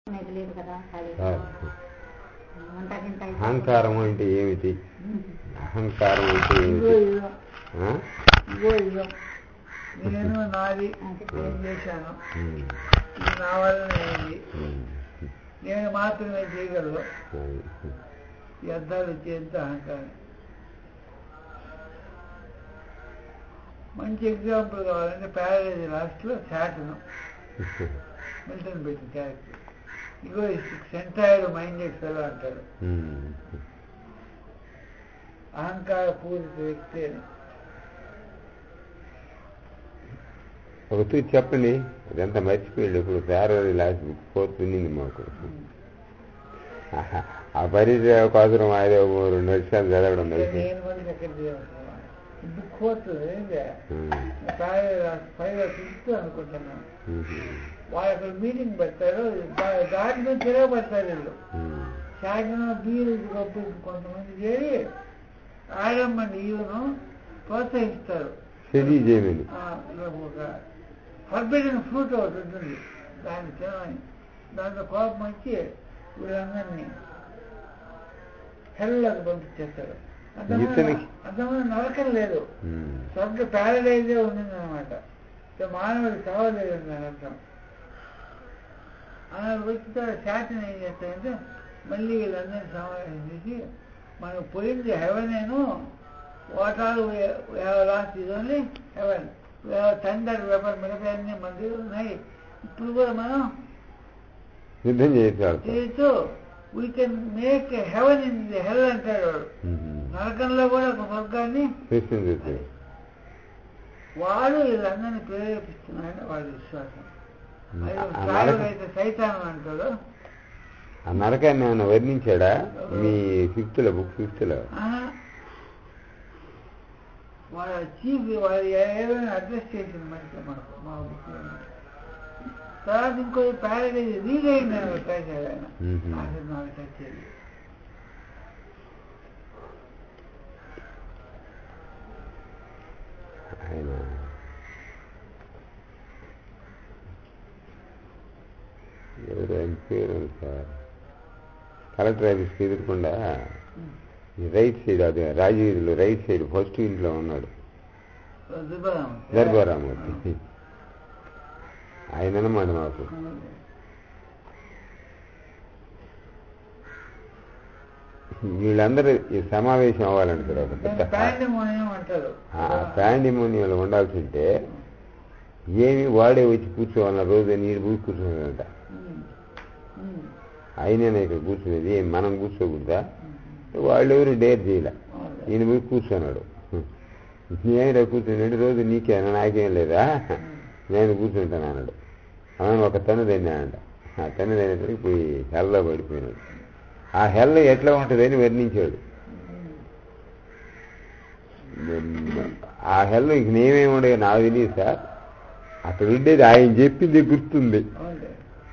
నాకు తెలియదు కదా ఖాళీ సార్ వంటకింత అయితే- అహంకారం అంటే ఏమిటి అహంకారం అంటే ఇదిగో ఏమిటి ఇదిగో ఆ? ఇదిగో ఇదిగో నేను నాది నేను చేశాను ఇది నా వల్ల అయింది ఉమ్. నేను మాత్రమే చేయగలను అది. ఈ అర్థాలు వచ్చేంత అహంకారం మంచి ఎగ్జాంపుల్ కావాలంటే ప్యారడైజ్ లాస్ట్లో శాటను మిల్టన్ పెట్టిన character ego centred minded fellow అంటాడు ఉమ్. అహంకార పూరిత వ్యక్తి అని ఒక తూ చెప్పండి అదంతా మర్చిపోయింది ఇప్పుడు ఫేర్వెల్ లాస్ట్ బుక్ ఫోర్త్ విన్నింది మాకు ఆ పరిచయ కోసం అదే ఓ రెండు నిమిషాలు చదవడం ఇక్కడ అయితే నేను మళ్ళీ ఎక్కడ బుక్ ఫోర్త్ ఏంటి ఉమ్. ప్యారడైజ్ ఫైవ్ సిక్స్త్ అనుకుంటున్నాను ఉమ్. వాళ్ళు అక్కడ మీటింగ్ పెడతారు దా- దాటి మీద తిరగబడతారు వీళ్ళు ఉమ్. శాఖను బీరు గొప్ప కొంతమంది చేరి ఆడమ్మని ఈవెను ప్రోత్సహిస్తారు స్టడీ చేయమని ఆ, ఒక ఫర్బిడెన్ ఫ్రూట్ ఒకటి ఉంటుంది దాన్ని తినమని దాంట్లో కోపం వచ్చి వీళ్ళందరినీ హెల్లోకి పంపించేస్తారు అంతమంది ఇతనికి- అంతమంది నరకం లేదు ఉమ్. స్వర్గ ప్యారడైజే ఉండింది అనమాట మానవుడు చావలేదు దాని అర్థం అలా వచ్చిన శాతం ఏం చేస్తారంటే మళ్ళీ వీళ్ళందరినీ సమావేశం చేసి మనకు పోయింది హెవెనేను వాట్ ఆల్ లాస్ట్ ఇది ఓన్లీ హెవెన్ థండర్ వెపర్ మిగతా అన్ని మన దగ్గర ఉన్నాయి ఇప్పుడు కూడా మనం యుద్ధం చేసేవాళ్ళు చేయొచ్చు we can make heaven in the hell అంటాడు వాడు నరకంలో కూడా ఒక స్వర్గాన్ని సృష్టించచ్చు వాడు వీళ్ళందరినీ ప్రేరేపిస్తున్నాడని వాడి విశ్వాసం అది ఆ సాయిబాబా నరక అయితే సైతానం అంటాడు ఆ నరకాన్ని ఏమైనా వర్ణించాడా మీ ఫిఫ్త్ లో బుక్ ఫిఫ్త్ లో ఆహా. వాళ్ళ చీఫ్ వాళ్ళు ఏమైనా అడ్రస్ చేసింది మనకి మాకు మా బుక్ తర్వాత ఇంకో ప్యారడైజ్ రీడ్ అయింది ఆయన ట్రై చేయాలి ఆయన మ్మ్. అసలు నాకు టచ్ చేయలేదు ఆయన ఎవరు ఆయన పేరు ఉంది సార్ కలెక్టర్ ఆఫీస్కి ఎదురకుండా ఈ రైట్ సైడ్ అది రాజవీధిలో రైట్ సైడ్ ఫస్ట్ ఇంట్లో ఉన్నాడు దుర్బలం గర్భరామూర్తి ఆయన అన్నమాట మాకు వీళ్ళందరూ ఈ సమావేశం అవ్వాలంటారు ఒక పెద్ద దాన్ని పాండమోనియం అంటారు ఆ పాండిమోనియంలో ఉండాల్సి ఉంటే ఏమి వాడే వచ్చి కూర్చోవాలన్న రోజు నీరు పోయి కూర్చోవాలంట ఉమ్. ఉమ్. ఆయననే ఇక్కడ కూర్చునేది ఏం మనం కూర్చోకూడదా వాళ్ళెవరు డేర్ చేయలే అవును. ఈయన పోయి కూర్చున్నాడు నేను కూర్చున్నాడు రోజు నీకేనా నాకేం లేదా నేను కూర్చుంటాను అన్నాడు అవును ఒక తను తిన్నాడంట ఆ తను తినేసరికి పోయి హెల్లో పడిపోయినాడు ఆ హెల్ ఎట్లా ఉంటుందని వర్ణించాడు ఆ హెల్ ఇంక నేమేమి ఉండేది నాకు తెలియదు సార్ అక్కడ ఉండేది ఆయన చెప్పింది గుర్తుంది అవునులే.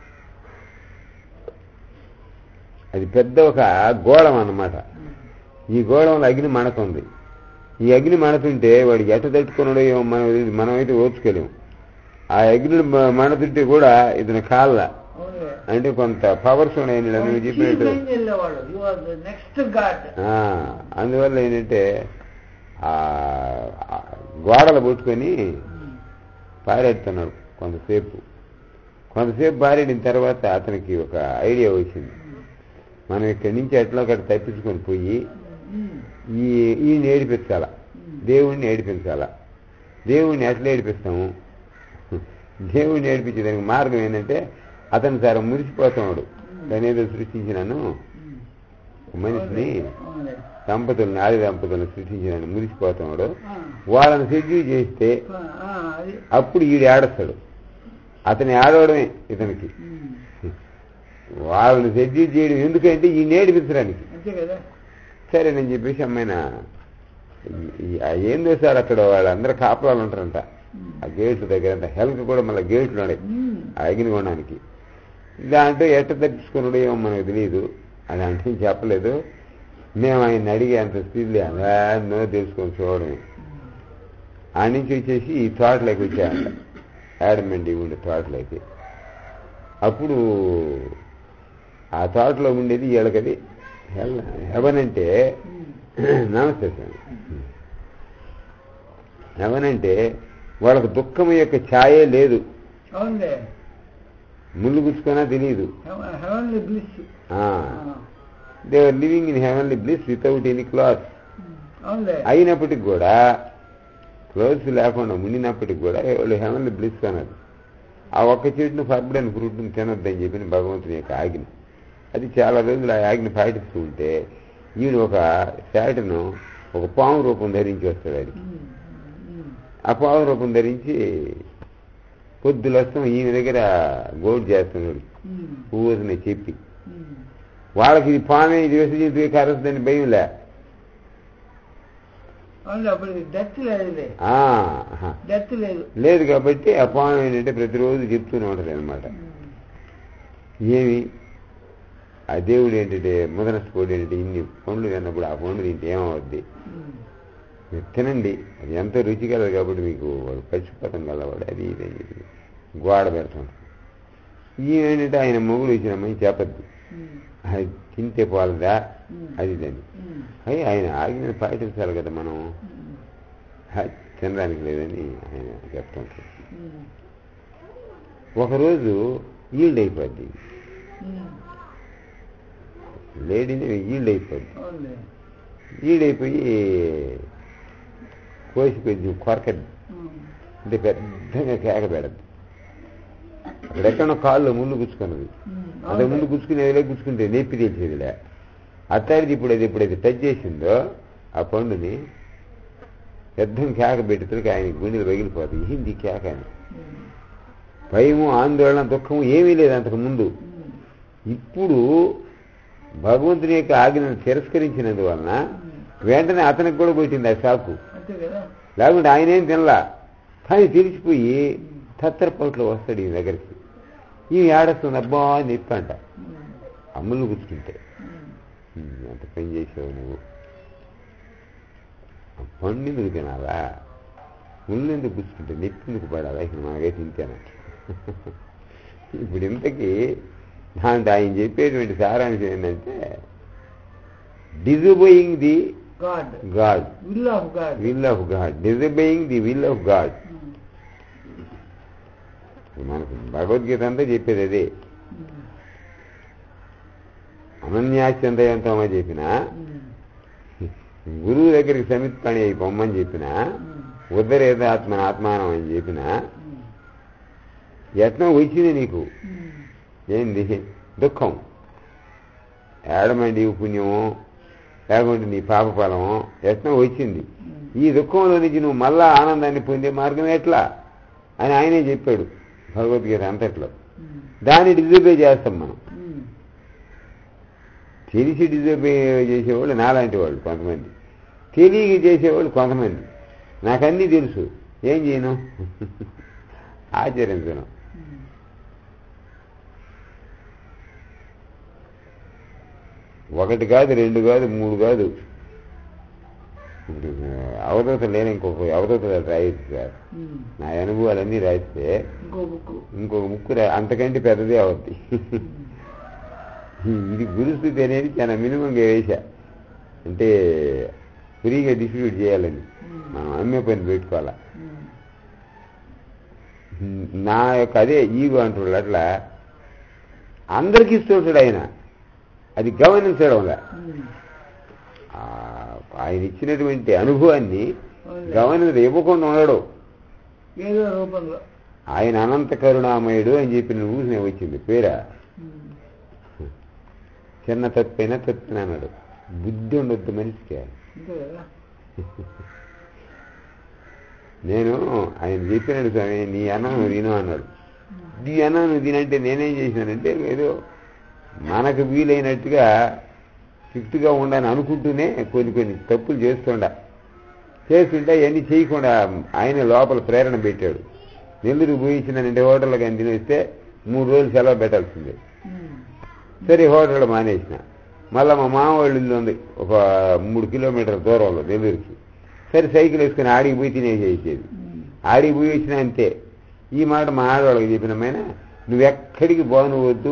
అది పెద్ద ఒక గోళం అన్నమాట ఈ గోళంలో అగ్ని మండుతుంది ఈ అగ్ని మండుతుంటే వాడికి ఎట్ట తట్టుకున్నాడో ఏమో మనం మనమైతే ఓర్చుకోలేము ఆ అగ్ని మ- మండుతుంటే కూడా ఇతని కాళ్ళ అవునులే. అంటే కొంత పవర్స్ ఉన్నాయి నువ్వు చీఫ్ చెప్పినట్టు ఏంజెల్ వాడు you are the next God ఆ, అందువల్ల ఏంటంటే ఆ ఆ గోడలు పట్టుకొని పారెడుతున్నాడు కొంతసేపు కొంతసేపు పారేడిన తర్వాత అతనికి ఒక ఐడియా వచ్చింది మనం ఇక్కడి నుంచి ఎట్లా ఒకటి తప్పించుకొని పోయి ఈ ఈయన ఏడిపించాల దేవుణ్ణి ఏడిపించాలా దేవుణ్ణి ఎట్లా ఏడిపిస్తాము దేవుణ్ణి ఏడిపించేదానికి మార్గం ఏంటంటే అతను సార్ మురిసిపోతున్నాడు దాని ఏదో సృష్టించినాను మనిషిని అవునులే. దంపతులను ఆది దంపతులను సృష్టించినాను మురిసిపోతున్నాడు ఆ. వాళ్ళని సెడ్యూల్ చేస్తే ఆ, ఆ, అది అప్పుడు ఈడు ఏడస్తాడు అతని ఆడవడమే ఇతనికి ఉమ్. వాళ్ళని సెడ్యూల్ చేయడం ఎందుకంటే ఈ నేర్పించడానికి అంతే కదా సరే నేను చెప్పేసి అమ్మాయిన ఈ- ఆ ఏందో సార్ అక్కడ వాళ్ళందరూ కాపలాలు ఉంటారంట ఆ గేట్ల దగ్గర అంత హెల్త్ కూడా మళ్ళీ గేట్లు ఉన్నాయి ఉమ్. ఆ అగ్నిగొండానికి దాంట్లో ఎట్ట తప్పించుకున్నాడో ఏమో మనకు తెలియదు అది అంటే చెప్పలేదు మేము ఆయన అడిగే అంత స్థితి నో తెలుసుకొని చూడడమే ఆ నుంచి వచ్చేసి ఈ తోటలోకి వచ్చాయంట యాడమండి ఉండే తోటలోకి అప్పుడు ఆ తోటలో ఉండేది వీళ్ళకది హెవన్ అంటే ఉమ్. నమస్తే స్వామి హెవన్ అంటే వాళ్ళకు దుఃఖం యొక్క ఛాయే లేదు అవునులే ముళ్ళు గుచ్చుకున్నా తెలియదు heavenly bliss they are living in heavenly bliss without any cloth అవునులే అయినప్పటికి కూడా క్లోత్స్ లేకుండా ఉండినప్పటికి కూడా వాళ్ళు హెవెన్లీ బ్లిస్ అన్నారు ఆ ఒక్క చెట్టును ఫర్బడని ఫ్రూట్ని తినొద్దని చెప్పిన భగవంతుని యొక్క ఆజ్ఞ అది చాలా రోజులు ఆ ఆజ్ఞ పాటిస్తూ ఉంటే ఈయన ఒక శాటను ఒక పాము రూపం ధరించి వస్తాడు అది ఉమ్, ఉమ్, ఆ పాము రూపం ధరించి పొద్దులు వస్తాం ఈయన దగ్గర గోడ్ చేస్తున్నాడు ఉమ్, పువ్వుని చెప్పి ఉమ్. వాళ్ళకి ఇది పామే ఇది వేసి జంతువు కరస్తుందని భయం లే అవునులే అప్పుడు డెత్ లేదులే ఆ, ఆహా. డెత్ లేదు లేదు కాబట్టి ఆ పాము ఏంటంటే ప్రతిరోజు చెప్తూనే ఉంటుంది అనమాట ఉమ్, ఏమి ఆ దేవుడు ఏంటంటే ముదనస్కోడు ఏంటంటే ఇన్ని పండ్లు తిన్నప్పుడు ఆ పండ్లు తింటే ఏమవుద్ది ఉమ్, మీరు తినండి అది ఎంతో రుచిగలదు కాబట్టి మీకు వాడు పచ్చిపోతం గలవాడు అది ఇది అని చెప్పి గోడ పెడతాం ఈ ఏంటంటే ఆయన మొగుడు ఇచ్చిన అమ్మాయి చెప్పద్దు ఉమ్, అది తింటే పోలదా ఉమ్, అది దాన్ని ఉమ్, అయ్యి ఆయన ఆజ్ఞను పాటించాలి కదా మనం ఉమ్, హ, తినడానికి లేదని ఆయన చెప్తుంటారు ఉమ్, ఒకరోజు ఈల్డ్ అయిపోద్ది ఉమ్. లేడీని ఈల్డ్ అయిపోద్ది అవునులే ఈల్డ్ అయిపోయి కోసి కొంచెం కొరకద్ది ఉమ్, అంటే పెద్దగా కేక పెడద్ది అక్కడెక్కడో కాళ్ళు ముళ్ళు గుచ్చుకున్నది ఉమ్, అదే ముందు అవునులే. గుచ్చుకునేదిలే గుచ్చుకుంటే నొప్పి తెలిసేదిలే అత్తాడిది ఇప్పుడు అది ఎప్పుడైతే టచ్ చేసిందో ఆ పండుని పెద్దం కేక పెట్టేసరికి ఆయన గుండెలు పగిలిపోతాయి ఏంది ఈ కేక అని ఉమ్, భయము ఆందోళన దుఃఖము ఏమీ లేదు అంతకు ముందు ఉమ్, ఇప్పుడు భగవంతుని యొక్క ఆజ్ఞను తిరస్కరించినందువలన ఉమ్. వెంటనే అతనికి కూడా కొట్టింది ఆ షాకు అంతే కదా లేకుంటే ఆయన ఏం తినలా కానీ తెలిసిపోయి తత్తరపోట్లో వస్తాడు ఈ దగ్గరికి ఈ ఏడస్తుంది అబ్బా అని చెప్పి అంట ఉమ్, అమ్ములు గుచ్చుకుంటే ఉమ్, "ఉమ్, ఎంత పని చేసావు నువ్వు ఆ పండు ఎందుకు తినాలా ముళ్ళు ఎందుకు గుచ్చుకుంటే నెత్తి ఎందుకు పడాలా ఇక మనకైతే తింటాను ఇప్పుడు ఇంతకీ దాంట్లో ఆయన చెప్పేటువంటి సారాంశం ఏంటంటే disobeying the God God will of God will of God disobeying the will of God um, మనకు భగవద్గీత అంతా చెప్పేది అదే ఉమ్, అనన్యాశ్చందయంతమా చెప్పిన ఉమ్, గురువు దగ్గరికి సమిత్ పని అయి పొమ్మని చెప్పిన ఉమ్, ఉద్దరేద ఆత్మన ఆత్మానం అని చెప్పిన ఉమ్, యత్నం వచ్చింది నీకు ఉమ్, ఏంది దుఃఖం ఏడమండి పుణ్యము లేకుంటే నీ పాప ఫలము యత్నం వచ్చింది ఉమ్. ఈ దుఃఖంలో నుంచి నువ్వు మళ్ళా ఆనందాన్ని పొందే మార్గం ఎట్లా అని ఆయనే చెప్పాడు భగవద్గీత అంతట్లో ఉమ్, దాన్ని డిజోబే చేస్తాం మనం ఉమ్, తెలిసి డిజోబే చేసేవాళ్ళు నాలాంటి వాళ్ళు కొంతమంది తెలియక చేసేవాళ్ళు కొంతమంది నాకన్నీ తెలుసు ఏం చేయను ఆచరించను ఉమ్. ఒకటి కాదు రెండు కాదు మూడు కాదు ఇప్పుడు అవధూత లేని ఇంకొక అవధూత రాయొచ్చు సార్ ఉమ్. నా అనుభవాలన్నీ రాయిస్తే ఇంకో బుక్ ఇంకొక ముక్కు రా అంతకంటే పెద్దదే అవుద్ది ఇది గురుస్థితి అనేది చాలా మినిమంగా వేసా అంటే ఫ్రీగా డిస్ట్రిబ్యూట్ చేయాలని మనం అమ్మే పని పెట్టుకోవాలా నా యొక్క అదే ఈగో అంటున్నాడు అట్లా అందరికి ఇస్తుంటాడు ఆయన అది గమనించడంలా ఆ, ఆయన ఇచ్చినటువంటి అనుభవాన్ని గమనించ ఇవ్వకుండా ఉండడు ఏదో రూపంలో ఆయన అనంత కరుణామయుడు అని చెప్పి నువ్వు నేను వచ్చింది పేరా ఉమ్. చిన్న తప్పైనా తప్పిన అన్నాడు బుద్ధి ఉండొద్దు మనిషికి అంతే కదా నేను ఆయన చెప్పినాడు స్వామి నీ అన్నం నువ్వు తిను అన్నాడు నీ అన్నం నువ్వు తినంటే నేనేం చేశానంటే ఏదో మనకు వీలైనట్టుగా స్ట్రిక్ట్గా ఉండని అనుకుంటూనే కొన్ని కొన్ని తప్పులు చేస్తుండ చేస్తుంటే అవన్నీ చేయకుండా ఆయన లోపల ప్రేరణ పెట్టాడు నెల్లూరు పోయించినానంటే హోటల్కి ఆయన తినేస్తే మూడు రోజులు సెలవు పెట్టాల్సిందే ఉమ్. సరే హోటల్ మానేసిన మళ్ళీ మా మామ వాళ్ళ ఇల్లు ఉంది ఒక మూడు కిలోమీటర్ల దూరంలో నెల్లూరుకి సరే సైకిల్ వేసుకుని ఆడికి పోయి తినేసేసేది ఉమ్. ఆడికి పోయి వచ్చినా అంతే ఈ మాట మా ఆడవాళ్ళకి చెప్పినమైనా నువ్వెక్కడికి పోనవద్దు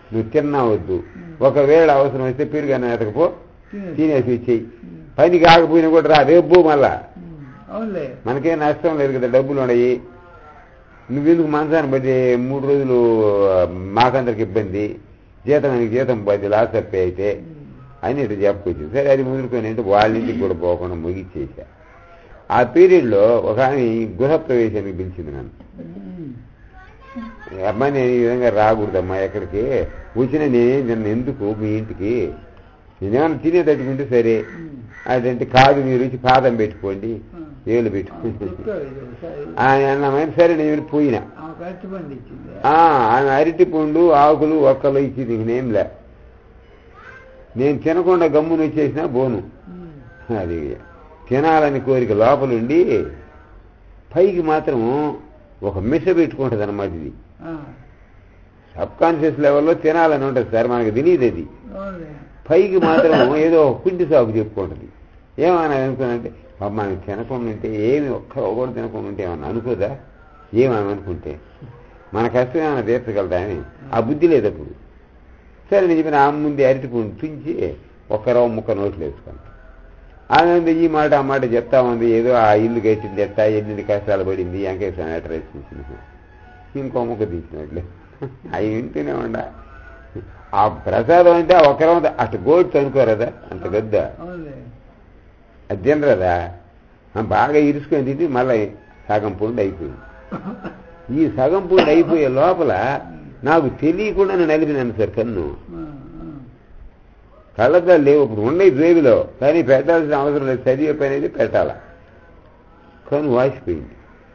నువ్వు తిన్నావద్దు ఒకవేళ అవసరం వస్తే పెరుగు ఎతకపో తినేసి. తినేసి ఇచ్చేయి పని కాకపోయినా కూడా రా రేపు మళ్ళా ఉమ్, అవునులే మనకేం నష్టం లేదు కదా డబ్బులు ఉన్నాయి నువ్వెందుకు మనసాన్ని బట్టి మూడు రోజులు ఆ, మాకందరికి ఇబ్బంది జీతం నీకు జీతం పది లాస్ తప్పే అయితే అని ఇటు చెప్పుకొచ్చింది సరే అది ముదురుకొని అంటే వాళ్ళ ఇంటికి కూడా పోకుండా ముగిచ్చేసా ఆ పీరియడ్లో ఒక ఆమె గృహప్రవేశానికి పిలిచింది నన్ను ఉమ్, అమ్మాయి నేను ఈ విధంగా రాకూడదమ్మా ఎక్కడికి వచ్చిన నేనేం నన్ను ఎందుకు మీ ఇంటికి నేనేమన్నా తినే తట్టుకుంటే సరే ఉమ్. అదంటే కాదు మీరు వచ్చి పాదం పెట్టుకోండి ఆ. ఏళ్ళు ఆ, పెట్టుకోండి చెప్పావు ఇది ఒకసారి. ఆయన అన్నమైన సరే నేను పోయినా ఆ కత్తి పండు ఇచ్చింది ఆ, ఆమె అరటి పండు ఆకులు ఒక్కలు ఇచ్చింది నేంలే నేను తినకుండా గమ్మున వచ్చేసినా బోను ఉమ్, అది తినాలని కోరిక లోపలుండి పైకి మాత్రం ఒక మిష పెట్టుకుంటుంది అనమాట ఇది ఆ, సబ్ కాన్షియస్ లెవెల్లో తినాలని ఉంటుంది సార్ మనకు తెలియదు అది అవునులే పైకి మాత్రం ఏదో ఒక కుంటి సాగు చెప్పుకుంటుంది ఏమన్నా అనుకున్నానంటే పాప మనం తినకుండా ఉంటే ఏమి ఒక్క కూడా తినకుండా ఉంటే ఏమన్నా అనుకోదా ఏమని అనుకుంటే మన కష్టం ఏమైనా తీర్చగలదా అని ఆ బుద్ధి లేదు అప్పుడు సరే నేను చెప్పిన ఆ ముందే అరటి పుండు తుంచి ఒక్క రవ్వ ముక్క నోట్లు వేసుకుంటాను ఆమె ఉంది ఈ మాట ఆ మాట చెప్తా ఉంది ఏదో ఆ ఇల్లు కట్టింది ఎట్టా ఎన్ని కష్టాలు పడింది వెంకటేశ్వర అడ్రస్ తీసింది ఇంకో ముక్క తీసినట్లే అవి వింటూనే ఉండ ఆ ప్రసాదం అంటే ఆ ఒక్క రవ్వ అటు గోడ్స్ అనుకోరదా అంత పెద్ద అవునులే అది తినరదా ఆ, బాగా ఇరుసుకొని తిని మళ్ళీ సగం పుండు అయిపోయింది ఈ సగం పుండు అయిపోయే లోపల నాకు తెలియకుండా నేను నలిపినాను సార్ కన్ను ఆ, ఆ. కళ్ళద్దాలు లేవు ఇప్పుడు ఉన్నాయి జేబులో కానీ పెట్టాల్సిన అవసరం లేదు చదివే పని అయితే పెట్టాల కన్ను వాసిపోయింది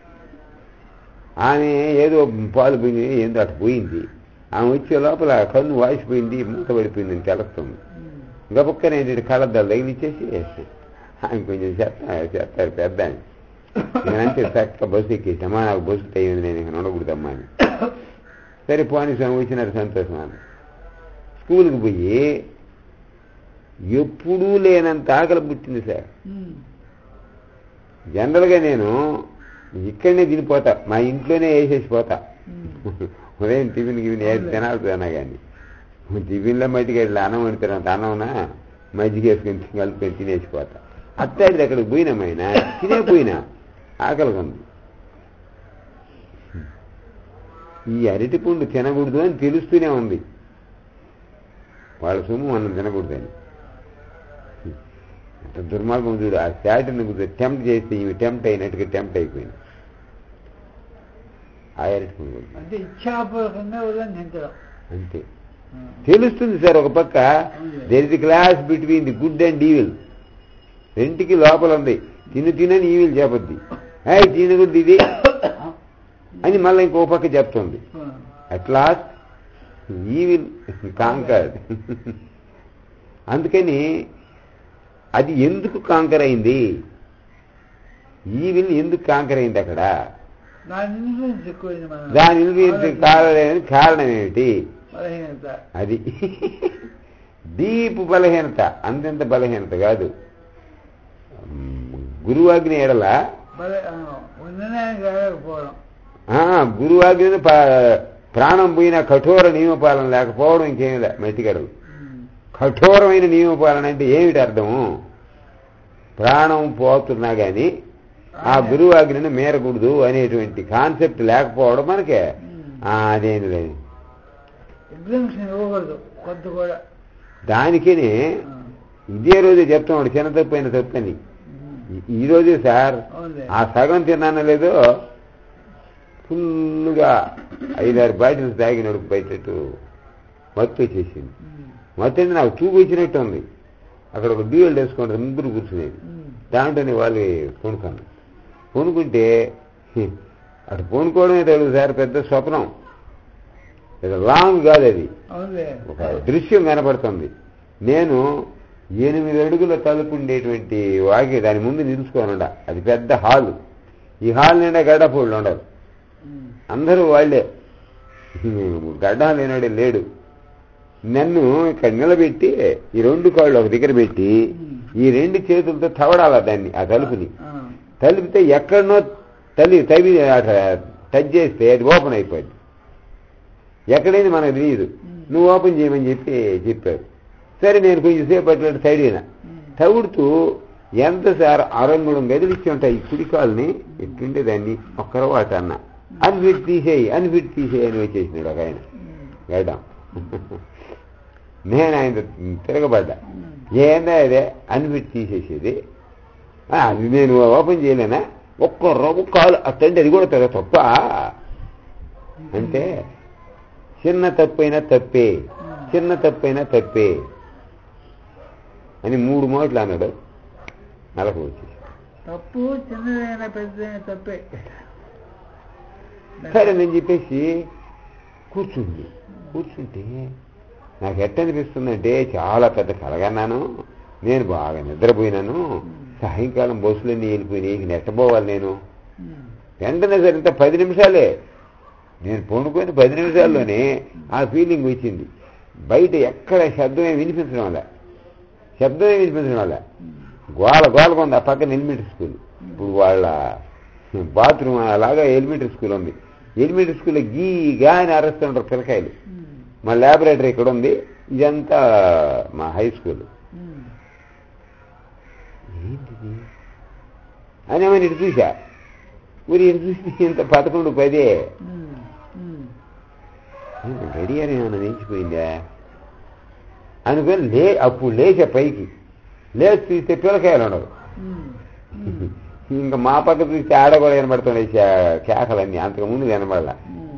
ఆమె ఏదో పాలు పోయింది ఏందో అటు పోయింది ఆమె వచ్చే లోపల కన్ను వాసిపోయింది మూత పడిపోయింది అని తెలుస్తుంది ఉమ్, గబుక్కనే ఏంటంటే కళ్ళద్దాలు తగిలిచ్చేసి ఆయన కొంచెం చెత్త చెత్తారు పెద్ద ఆయన. నేనంటే చక్క బస్సు ఎక్కేసి అమ్మా నాకు బస్సు టైం ఉంది నేను ఇక్కడ ఉండకూడదమ్మా అని సరే పోనీ స్వామి వచ్చినారు సంతోషం అని స్కూల్కి పోయి ఎప్పుడూ లేనంత ఆకలి పుట్టింది సార్ ఉమ్, జనరల్గా నేను ఇక్కడనే తినిపోతా మా ఇంట్లోనే వేసేసి పోతా ఉమ్. ఉదయం టిఫిన్ గిఫిన్ ఏది తినాల్సిన కానీ టిఫిన్లో మజ్జిగ ఇట్లా అన్నం వండుతాను అంత అన్నమునా మజ్జిగ వేసుకొని కలుపుకొని తినేసిపోతా అత్తాడి అక్కడికి పోయినామైనా తినే పోయినా ఆకలిగా ఉంది ఈ అరటి పండు తినకూడదు అని తెలుస్తూనే ఉంది వాళ్ళ సొమ్ము మనం తినకూడదని అంత దుర్మార్గం చూడు ఆ శాటిని టెంప్ట్ చేస్తే ఇవి టెంప్ట్ అయినట్టుగా టెంప్ట్ అయిపోయింది ఆ అరటి పండు కూడా. అంటే ఇచ్చాపూర్వకంగా ఉదయం తింటాం అంతే తెలుస్తుంది సార్ ఒక పక్క there is the clash between the good and evil రెంటికి లోపల ఉంది తిను తినని ఈవిల్ చెప్పద్ది ఏ తినకూడదు ఇది అని మళ్ళీ ఇంకో పక్క చెప్తుంది అట్ లాస్ట్ ఈవిల్ కాంకర్డ్ అందుకని అది ఎందుకు కాంకర్ అయింది ఈవిల్ ఎందుకు కాంకర్ అయింది అక్కడ దాని ఇన్ఫ్లుయెన్స్ ఎక్కువైంది మన దాని ఇన్ఫ్లుయెన్స్ కారణం కారణం ఏమిటి బలహీనత అది డీప్ బలహీనత అంతెంత బలహీనత కాదు గురువాగ్ని ఎడల బల ఆ, నిర్ణయం జరగకపోవడం ఆ, గురువాగ్ని ప- ప్రాణం పోయిన కఠోర నియమపాలన లేకపోవడం ఇంకేమి లే మెట్టిగడలు ఉమ్, కఠోరమైన నియమపాలన అంటే ఏమిటి అర్థము ప్రాణం పోతున్నా గాని ఆ గురువాగ్నిని మేరకూడదు అనేటువంటి కాన్సెప్ట్ లేకపోవడం మనకే ఆ, అదేమి లేదు ఎగ్జామ్షన్ ఇవ్వకూడదు కొంత కూడా దానికని ఆ, ఇదే రోజు చెప్తున్నాడు చిన్న తప్పు అయిన తప్పు అని ఉమ్, ఈ- ఈ రోజే సార్ అవునులే ఆ సగం తిన్నానో లేదో ఫుల్గా ఐదారు బాటిల్స్ తాగినాడు బయటట్టు మత్తు వచ్చేసింది ఉమ్, మత్తు అంటే నాకు చూపు వచ్చినట్టు ఉంది అక్కడ ఒక డ్యూయల్ వేసుకుంటారు ముగ్గురు కూర్చునేది ఉమ్, దాంట్లోనే వాళ్ళు కొనుక్కున్నాను కొనుక్కుంటే హి, అటు కొనుక్కోవడమే తెలుగు సార్ పెద్ద స్వప్నం ఇది లాంగ్ కాదు అది అవునులే ఒక దృశ్యం కనపడుతుంది నేను ఎనిమిది అడుగుల తలుపు ఉండేటువంటి వాకి దాని ముందు నిలుచుకోనుండ అది పెద్ద హాలు ఈ హాల్ నిండా గడ్డపూళ్ళు ఉండరు ఉమ్, అందరూ వాళ్ళే గడ్డ లేనాడే లేడు నన్ను ఇక్కడ నిలబెట్టి ఈ రెండు కాళ్ళు ఒక దగ్గర పెట్టి ఈ రెండు చేతులతో తవడాల దాన్ని ఆ తలుపుని ఆ, తలిపితే ఎక్కడనో తల్లి తవి అట టచ్ చేస్తే అది ఓపెన్ అయిపోయింది ఎక్కడైంది మనకు తెలియదు నువ్వు ఓపెన్ చేయమని చెప్పి చెప్పారు సరే నేను కొంచెం సేపు అట్లా సైడ్ అయినా తగుడుతూ ఎంత సార్ అరంగుళం గదిలిచ్చి ఉంటాయి ఈ కుడి కాలుని ఎట్టుండే దాన్ని ఒక్కరవాట అన్న అన్ఫిట్ తీసేయి అన్ఫిట్ తీసేయి అని వచ్చేసినాడు ఒక ఆయన గడ్డం నేను ఆయన తిరగబడ్డా ఏందా అదే అన్ఫిట్ తీసేసేది ఆ, అది నేను ఓపెన్ చేయలేనా ఒక్క రవ్వు కాలు అట్టండి అది కూడా తెగ తప్ప అంటే చిన్న తప్పైనా తప్పే చిన్న తప్పైనా తప్పే అని మూడు మాటలు అన్నాడు నలకు వచ్చేసి తప్పు చిన్నదైనా పెద్దదైనా తప్పే సరే నేను చెప్పేసి కూర్చుంది కూర్చుంటే నాకు ఎట్ట అనిపిస్తుందంటే చాలా పెద్ద కలగన్నాను నేను బాగా నిద్రపోయినాను సాయంకాలం బస్సులన్నీ వెళ్ళిపోయినాయి నెట్టబోవాలి నేను ఉమ్. వెంటనే సరే ఇంత పది నిమిషాలే నేను పండుకొని పది నిమిషాల్లోనే ఆ ఫీలింగ్ వచ్చింది బయట ఎక్కడ శబ్దమే వినిపించడం వల్ల శబ్దమే వినిపించడం వల్ల గోల గోల ఉంది ఆ పక్కన ఎలిమెంటరీ స్కూల్ ఇప్పుడు వాళ్ళ బాత్రూమ్ అలాగా ఎలిమెంటరీ స్కూల్ ఉంది ఎలిమెంటరీ స్కూల్లో గీ గా అని అరుస్తుంటారు పిల్లకాయలు ఉమ్. మా ల్యాబొరేటరీ ఇక్కడ ఉంది ఇదంతా మా హై స్కూల్ ఉమ్. ఏంటిది అని ఏమైనా ఇటు చూసా మరి ఇటు చూసి ఇంత పదకొండు పదే ఉమ్. ఉమ్. ఏంటి గడియారం ఏమైనా నిలిచిపోయిందా అనుకొని లే అప్పుడు లేచా పైకి లేచి చూస్తే పిల్లకాయలు ఉండవు ఉమ్. ఉమ్. ఇంకా మా పక్క చూస్తే ఆడ కూడా కనబడుతున్నాయి శా- కేకలన్నీ అంతకు ముందు కనబడలా ఉమ్.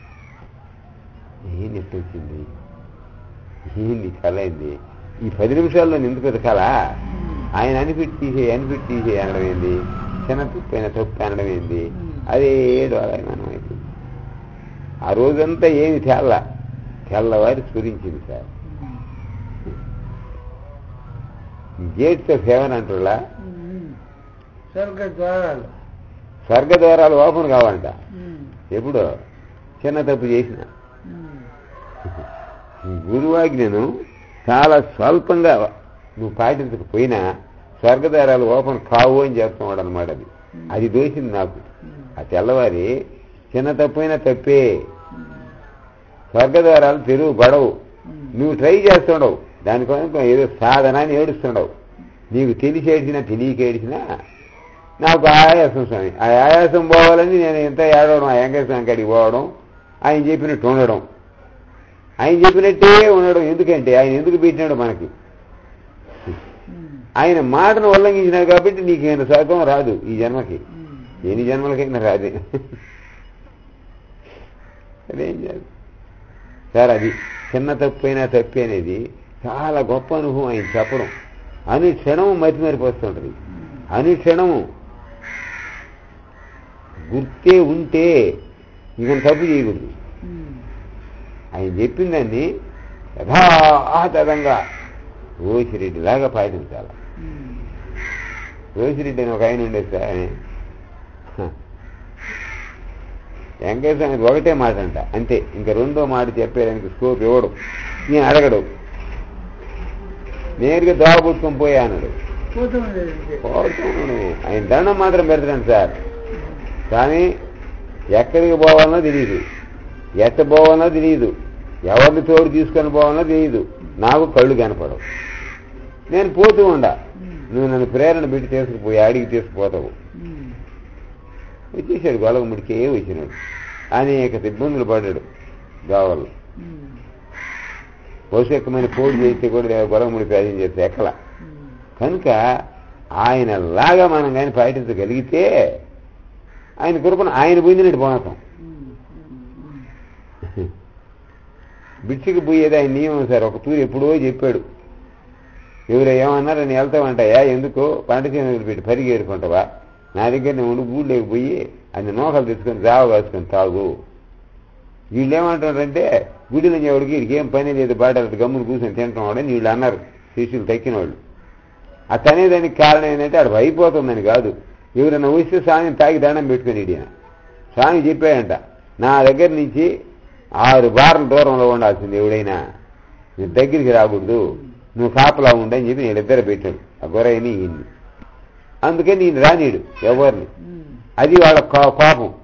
ఏం ఎట్టు వచ్చింది ఏంది కళ అయింది ఈ పది నిమిషాల్లో ఎందుకు పెద్ద కళ ఆయన అనిపిట్ తీసే అనిపిట్ తీసే అనడం ఏంది చిన్న తప్పు అయిన తప్పు అనడం ఏంది అదే డోలాయమానం అయిపోయింది ఆ రోజంతా ఏమి తెల్ల తెల్లవారి స్ఫురించింది సార్ గేట్స్ ఆఫ్ హెవెన్ అంటున్నా ఉమ్. స్వర్గ ద్వారాలు స్వర్గ ద్వారాలు ఓపెన్ కావాలంట ఉమ్. ఎప్పుడు చిన్న తప్పు చేసిన ఉమ్. గురువాజ్ఞను చాలా స్వల్పంగా నువ్వు పాటించకపోయినా స్వర్గద్వారాలు ఓపెన్ కావు అని చెప్తున్నాడు అనమాట అది అది దోసింది నాకు ఆ తెల్లవారి చిన్న తప్పైనా తప్పే స్వర్గద్వారాలు తెరువు గడవు నువ్వు ట్రై చేస్తుండవు దానికోసం ఏదో సాధన అని ఏడుస్తుండవు నీకు తెలిసి ఏడిచినా తెలియక ఏడిచినా నాకు ఆయాసం స్వామి ఆ ఆయాసం పోవాలని నేను ఎంత ఏడవడం ఆ వెంకటేశ్వరం కాడికి పోవడం ఆయన చెప్పినట్టు ఉండడం ఆయన చెప్పినట్టే ఉండడం ఎందుకంటే ఆయన ఎందుకు పెట్టినాడు మనకి ఉమ్. ఆయన మాటను ఉల్లంఘించినాడు కాబట్టి నీకు ఆయన స్వర్గం రాదు ఈ జన్మకి ఉమ్. ఎన్ని జన్మలకైనా రాదు అదేం చేయాలి సార్ అది చిన్న తప్పైనా తప్పి అనేది చాలా గొప్ప అనుభవం ఆయన చెప్పడం అనుక్షణము మతి మరిపోతుంటది అనుక్షణము గుర్తే ఉంటే ఇక తప్పు చేయకూడదు ఉమ్. ఆయన చెప్పిన దాన్ని యథాతథంగా రోషిరెడ్డిలాగా పాటించాలి ఉమ్. రోషిరెడ్డి అని ఒక ఆయన ఉండేది సార్ ఆయన హ. వెంకటేశ్వర స్వామి ఒకటే మాట అంట అంతే ఇంకా రెండో మాట చెప్పేదానికి స్కోప్ ఇవ్వడు నేను అడగడు నేరుగా దోవబుచ్చుకొని పోయా అన్నాడు పోతూ ఉండేది అంతే. పోతున్నాడు. ఆయన దండం మాత్రం పెడతాడు సార్ కానీ ఎక్కడికి పోవాలనో తెలియదు ఎట్ట పోవాలనో తెలియదు ఎవరిని తోడు తీసుకొని పోవాలనో తెలియదు నాకు కళ్ళు కనపడవు నేను పోతూ ఉండా ఉమ్. నువ్వు నన్ను ప్రేరణ పెట్టి తీసుకుపోయి అడిగి తీసుకుపోతావు ఉమ్. వచ్చేసాడు గొలగముడికే వచ్చినాడు అనేక ఇబ్బందులు పడ్డాడు గోవల్లో ఉమ్. పౌషకమైన పోటీ చేస్తే కూడా గొలగముడి ప్రయాణం చేస్తే ఎక్కల ఉమ్. కనుక ఆయన లాగా మనం కానీ పాటించగలిగితే ఆయన కృపను ఆయన పొందినట్టు పోతాం ఉమ్. ఉమ్. బిడ్చికి పోయేది ఆయన నియమం సార్ ఒక తూరు ఎప్పుడో చెప్పాడు ఎవరు ఏమన్నారు నేను వెళ్తావంటాయా ఎందుకు పంట చేనులు పెట్టి పరిగి ఏరుకుంటావా నా దగ్గర నేను ఉండి ఊళ్ళోకి పోయి అన్ని నోకలు తెచ్చుకొని జావ కాసుకొని తాగు వీళ్ళు ఏమంటారంటే గుడిలో ఎవడికి వీడికి ఏం పని లేదు బాటలు గమ్మును కూర్చొని తింటాం వాడని వీళ్ళు అన్నారు శిష్యులు తక్కిన వాళ్ళు ఆ తనేదానికి కారణం ఏంటంటే అక్కడ అయిపోతుందని కాదు ఎవరైనా వస్తే స్వామిని తాగి దండం పెట్టుకుని ఈయన స్వామి చెప్పాడంట నా దగ్గర నుంచి ఆరు బార్ల దూరంలో ఉండాల్సింది ఎవడైనా నీ దగ్గరికి రాకూడదు నువ్వు కాపలా ఉండని చెప్పి వీళ్ళిద్దరు పెట్టాడు ఆ గొర్రెని ఈయన్ని అందుకని నేను రానీడు ఎవరిని ఉమ్. అది వాళ్ళ కో- కోపం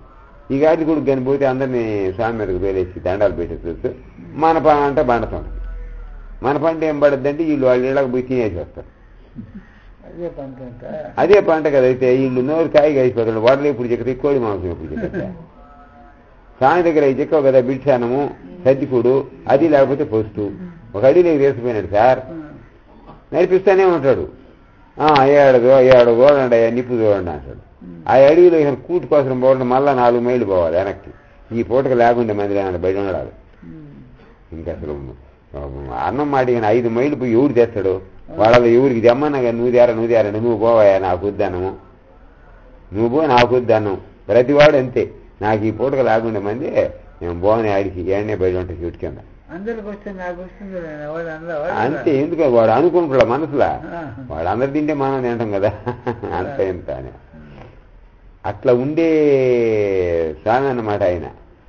ఈ గాడి కొడుకు కానీ పోతే అందరినీ స్వామి మీదకి వేలేసి దండాలు పెట్టేసి మన పంట బండతాం మన పంట ఏం పడద్దు అంటే వీళ్ళు వాళ్ళ ఇళ్ళకి పోయి తినేసి వస్తారు అదే పంట అంట అదే పంట కదా అయితే వీళ్ళు నోరు కాయ కలిసిపోతాడు వాడలు ఎప్పుడు చెక్కతే కోడి మాంసం ఎప్పుడు చెక్కతే సాయం దగ్గర ఈ చెక్కవు కదా బిడ్చానము సద్దికుడు అది లేకపోతే పోస్తూ ఒక అడిలోకి వేసిపోయినాడు సార్ నడిపిస్తానే ఉంటాడు ఆ ఏడదో ఏడో చూడండి అయ్యా నిప్పు చూడండి అంటాడు ఆ అడవిలో ఇక కూటు కోసం పోవడం మళ్ళా నాలుగు మైళ్ళు పోవాలి వెనక్కి ఈ పూటకు లేకుండా మంది లేనాడు బయట ఉండాలి ఇంకా అసలు అన్నం మాట ఈయన ఐదు మైళ్ళు పోయి ఎవరు తెస్తాడు వాళ్ళ ఎవరికి తెమ్మన్నా కానీ నువ్వు తేరా నువ్వు తేరా నువ్వు పోవాయా నాకు వద్దన్నము నువ్వు పో నాకు వద్దన్నం ప్రతివాడు అంతే నాకు ఈ పూటకు లేకుండా మంది నేను పోని ఆడికి ఏడనే బయట ఉంటాయి చెట్టు కింద అందరికి వస్తే నాకు వస్తుంది వాడు అందరూ అంతే ఎందుకు వాడు అనుకుంటున్నా మనసులా ఆ. వాడు అందరు తింటే మనం తింటాం కదా అంత ఇంత అని అట్లా ఉండే స్వామి అన్నమాట ఆయన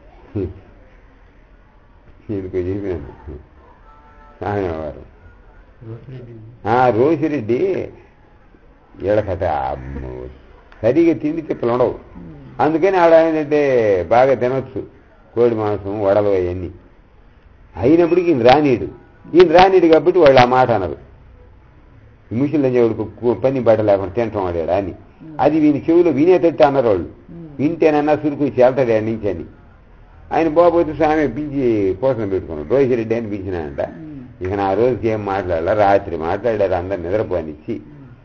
ఎందుకు చెప్పినాను స్వామి వారు ఆ, రోసిరెడ్డి వీళ్ళకట సరిగా తిండి తిప్పలు ఉండవు అందుకని ఆవిడ ఏంటంటే బాగా తినొచ్చు కోడి మాంసం వడలు అవన్నీ అయినప్పటికీ ఈయన రానీడు ఈయన రానీడు కాబట్టి వాళ్ళు ఆ మాట అనరు ఈ ముషిల్ దేవుడికి పని బట్ట లేకుండా తింటాం వాడాడు అని అది వీని చెవిలో వినేటట్టు అన్నారు వాళ్ళు వింటేనన్నా సురుకు చేల్తాడు ఆడి నుంచి అని ఆయన బాబోతే స్వామి పిలిచి కోసం పెట్టుకున్నాడు రోహిరెడ్డి అని పిలిచినాడంట ఇక నా రోజుకి ఏం మాట్లాడాల రాత్రి మాట్లాడారు అందరు నిద్రపోనిచ్చి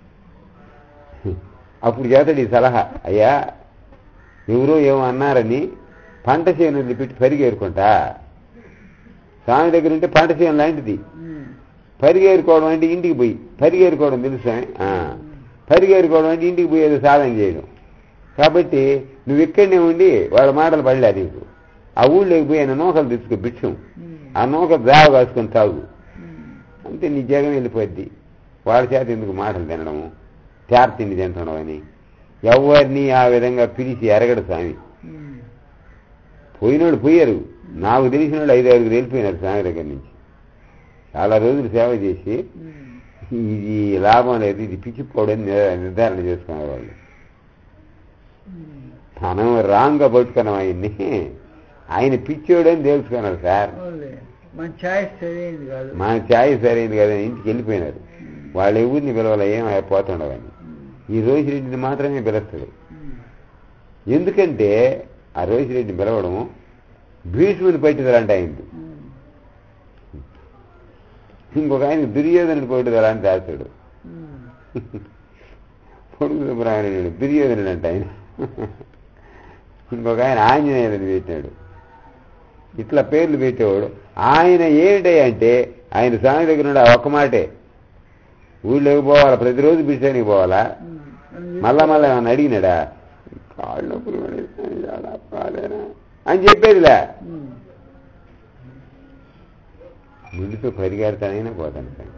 అప్పుడు చేతాడు ఈ సలహా అయ్యా ఎవరో ఏమో అన్నారని పంట చేను పెట్టి పరిగేరుకుంటా స్వామి దగ్గర ఉంటే పంట చేను లాంటిది పరిగేరుకోవడం అంటే ఇంటికి పోయి పరిగేరుకోవడం తెలుసు స్వామి? ఆ పరిగేరుకోవడం అంటే ఇంటికి పోయి ఏదో సాధన చేయడం కాబట్టి నువ్వు ఇక్కడనే ఉండి వాళ్ళ మాటలు పడలే నీకు ఆ ఊళ్ళోకి పోయి ఆయన నూకలు తెచ్చుకో బిచ్చం ఆ నూకలు దావ కాసుకొని తాగు అంతే నీ జగం వెళ్ళిపోద్ది వాళ్ళ చేత ఎందుకు మాటలు తినడము తేర తిండి తింటడం అని ఎవరిని ఆ విధంగా పిలిచి ఎరగడు స్వామి పోయినోడు పోయారు నాకు తెలిసిన వాళ్ళు ఐదు ఆరుగురు వెళ్ళిపోయినారు స్వామి దగ్గర నుంచి చాలా రోజులు సేవ చేసి ఇది లాభం లేదు ఇది పిచ్చిపోవడం నిర్ధారణ చేసుకున్నారు వాళ్ళు మనం రాంగ్గా పట్టుకున్నాం ఆయన్ని ఆయన పిచ్చోడని తెలుసుకున్నారు సార్ అవునులే. మన ఛాయిస్ సరైనది కాదు మన ఛాయ్ సరైంది కదా ఇంటికి వెళ్ళిపోయినారు వాళ్ళు ఎవరిని పిలవాలి ఏం పోతుండవని ఈ రోజిరెడ్డిని మాత్రమే పిలుస్తాడు ఎందుకంటే ఆ రోజిరెడ్డిని పిలవడము భీష్ముని పట్టిదలంట ఆయనకి ఇంకొక ఆయన దుర్యోధనుడు పట్టుదల అని రాస్తాడు పొడుగు సుబ్రహ్మణ్యుడు దుర్యోధనుడు అంట ఆయన ఇంకొక ఆయన ఆంజనేయులని పెట్టాడు ఇట్లా పేర్లు పెట్టేవాడు ఆయన ఏంటి అంటే ఆయన స్వామి దగ్గర ఉండే ఆ ఒక్క మాటే ఊళ్ళోకి పోవాలా ప్రతిరోజు బిడ్డానికి పోవాలా మళ్ళా మళ్ళా ఏమన్నా అడిగినాడా కాళ్ళు నొప్పులు పడేస్తాయి, చాలా బాధేనా? అని చెప్పేదిలే గుడితో పరిగెడతానైనా పోతాను సార్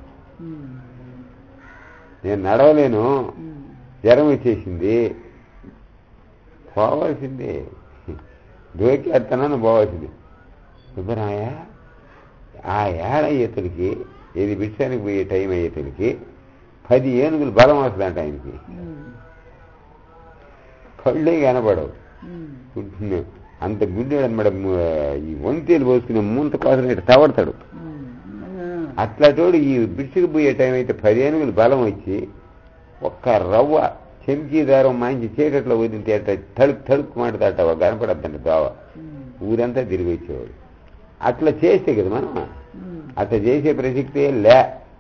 నేను నడవలేను జ్వరం వచ్చేసింది పోవాల్సిందే దోకేస్తానని పోవాల్సింది సుబ్బరాయ ఆ ఏడ ఈతలకి ఏది బిడ్డానికి పోయే టైం అయ్యేతలకి పది ఏనుగులు బలం వస్తుందంట ఆయనకి కళ్ళే కనపడవు గుడ్డు- అంత గుడ్డాడు అనమాట ఈ వంతేలు పోసుకునే ముంత కోసం ఇట్లా తవడతాడు అట్లాటోడు ఈ బిడ్సుకు పోయే టైం అయితే పది ఏనుగులు బలం వచ్చి ఒక్క రవ్వ చెంకీ దారం మంచి చీకట్లో వదిలితే అట్ట తడుకు తడుకు మాట్లాడట కనపడద్దంట దోవ ఊరంతా తిరిగి వచ్చేవాడు అట్లా చేస్తే కదా మనం అట్లా చేసే ప్రసక్తే లే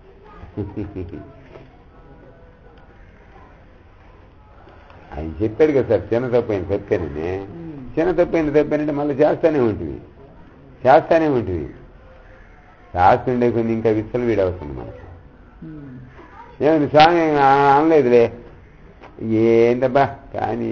ఆయన చెప్పాడు కదా సార్ చిన్న తప్పైన తప్పేనని చిన్న తప్పైన తప్పేనంటే మళ్ళీ చేస్తానే ఉంటుంది చేస్తానే ఉంటుంది చేస్తుండే కొన్ని ఇంకా విత్తలు వీడవుతుంది మనకు ఏమైంది స్వామి ఆ- అనలేదులే ఏందబ్బా కానీ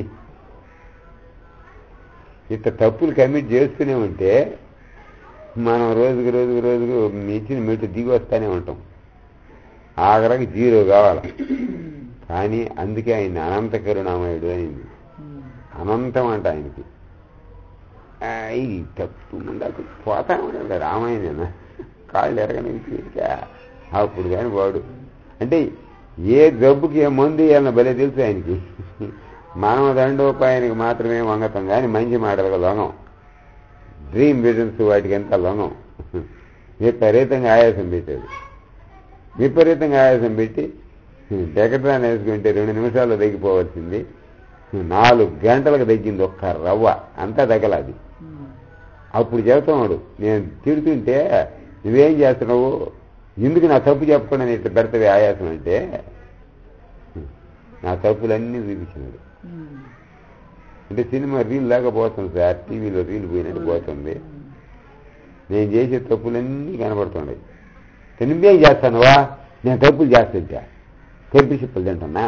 ఇంత తప్పులు కమిట్ చేస్తూనే ఉంటే మనం రోజుకు రోజుకు రోజుకు ఇచ్చిన మెట్టు దిగి వస్తానే ఉంటాం ఆఖరికి జీరో కావాలి కానీ అందుకే ఆయన అనంత కరుణామయుడు అయింది అనంతం అంట ఆయనకి ఆ, ఇది తప్పు ముందాకు పోతా ఉన్నాడు రామాయణ కాళ్ళు ఎరగని అప్పుడు కానీ వాడు అంటే ఏ జబ్బుకి ఏ మందు వేయాలన్న భలే తెలుసు ఆయనకి మనం దండోపాయానికి మాత్రమే వంగతాం కానీ మంచి మాటలకు లొంగం డ్రీమ్ విజన్స్ వాటికి ఎంత లొంగం విపరీతంగా ఆయాసం పెట్టాడు విపరీతంగా ఆయాసం పెట్టి డెకట్రాన్ వేసుకుంటే రెండు నిమిషాల్లో తగ్గిపోవలసింది నాలుగు గంటలకు తగ్గింది ఒక్క రవ్వ అంతా తగ్గలది అప్పుడు చెబుతాడు నేను తిడుతుంటే నువ్వేం చేస్తున్నావు ఎందుకు నా తప్పు చెప్పకుండా నేను ఇట్లా పెడతావి ఆయాసం అంటే నా తప్పులన్నీ చూపించినాడు అంటే సినిమా రీల్ లాగా పోతుంది సార్ టీవీలో రీల్ పోయినట్టు పోతుంది నేను చేసే తప్పులన్నీ కనబడుతున్నాయి నువ్వేం చేస్తానువా నేను తప్పులు చేస్తుంటా కొద్ది చిప్పులు తింటున్నా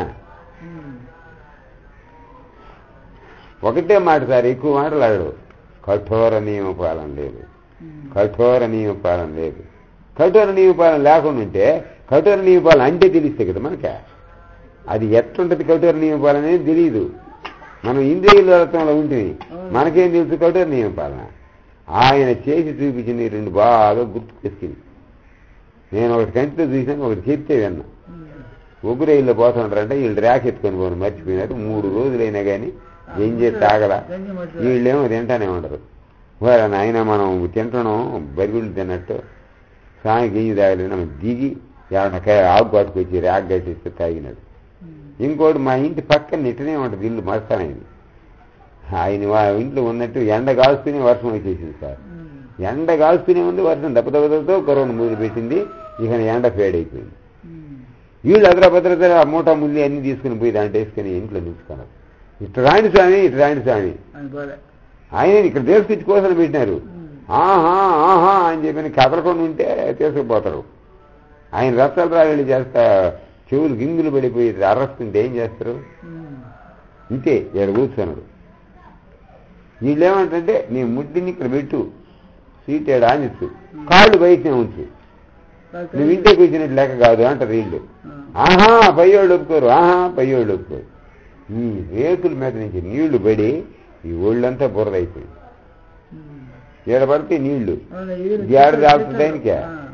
ఒకటే మాట సార్ ఎక్కువ మాట్లాడు కఠోర నియమ పాలన లేదు కఠోర నియమ పాలన లేదు కఠోర నియమ పాలన లేకుండా ఉంటే కఠోర నియమ పాలన అంటే తెలిస్తే కదా మనక అది ఎట్లుంటది కఠోర నియమ పాలన అనేది తెలియదు మనం ఇంద్రియుల రత్నంలో ఉంటుంది మనకేం తెలుసు కఠోర నియమ పాలన ఆయన చేసి చూపించిన ఈ రెండు బాగా గుర్తుకొచ్చింది నేను ఒకటి కంటితో చూసినాక ఒకటి చెప్తే విన్నా ఒగ్గురు ఇల్లు పోతుంటారంటే వీళ్ళు ర్యాక్ ఎత్తుకొని పోను మర్చిపోయినారు మూడు రోజులైనా కానీ ఏం చేసి తాగల వీళ్ళేమో తింటానే ఉండరు వారు నాయన మనం తింటున్నాం బరిగుళ్ళు తిన్నట్టు సాయం గియ్యి తాగలేదు మనం దిగి ఎవరినకాయ ఆకు పట్టుకొచ్చి ర్యాక్ కట్టిస్తే తాగినాడు ఇంకోటి మా ఇంటి పక్కన ఇట్టనే ఉంటుంది ఇల్లు మస్తానైంది ఆయన వా ఇంట్లో ఉన్నట్టు ఎండ కాస్తూనే వర్షం వచ్చేసింది సార్ ఎండ కాస్తూనే ఉంది వర్షం దెబ్బ దెబ్బతో కరోనా మూడు పెట్టింది ఇక ఎండ ఫేడ్ అయిపోయింది వీళ్ళు అద్రభద్రత మూట ముల్లి అన్ని తీసుకుని పోయి దాంట్లో వేసుకుని ఇంట్లో నిలుచుకున్నారు ఇటు రాండి స్వామి ఇటు రాండి స్వామి ఆయన ఇక్కడ దేశకిచ్చి కోసం పెట్టినారు ఆహా ఆహా అని చెప్పి కదలకుండా ఉంటే తీసుకుపోతారు ఆయన రక్తాలు రాళ్ళు చేస్తా చెవులు గింగులు పడిపోయి అరస్తుంటే ఏం చేస్తారు ఇంతే ఇక్కడ కూర్చున్నాడు వీళ్ళు ఏమంటే నీ ముడ్డిని ఇక్కడ పెట్టు సీట్ ఏడు ఆనిచ్చు కాళ్ళు బయటనే ఉంచు నువ్వు ఇంటే కూర్చున్నట్టు లెక్క కాదు అంటారు వీళ్ళు ఆహా పయ్యోళ్ళు ఒప్పుకోరు ఆహా పయ్యోళ్ళు ఒప్పుకోరు ఈ రేకుల మీద నుంచి నీళ్లు పడి ఈ ఒళ్ళంతా బురదైపోయింది ఏడ పడితే నీళ్లు ఏడ దాల్తుంది దానికే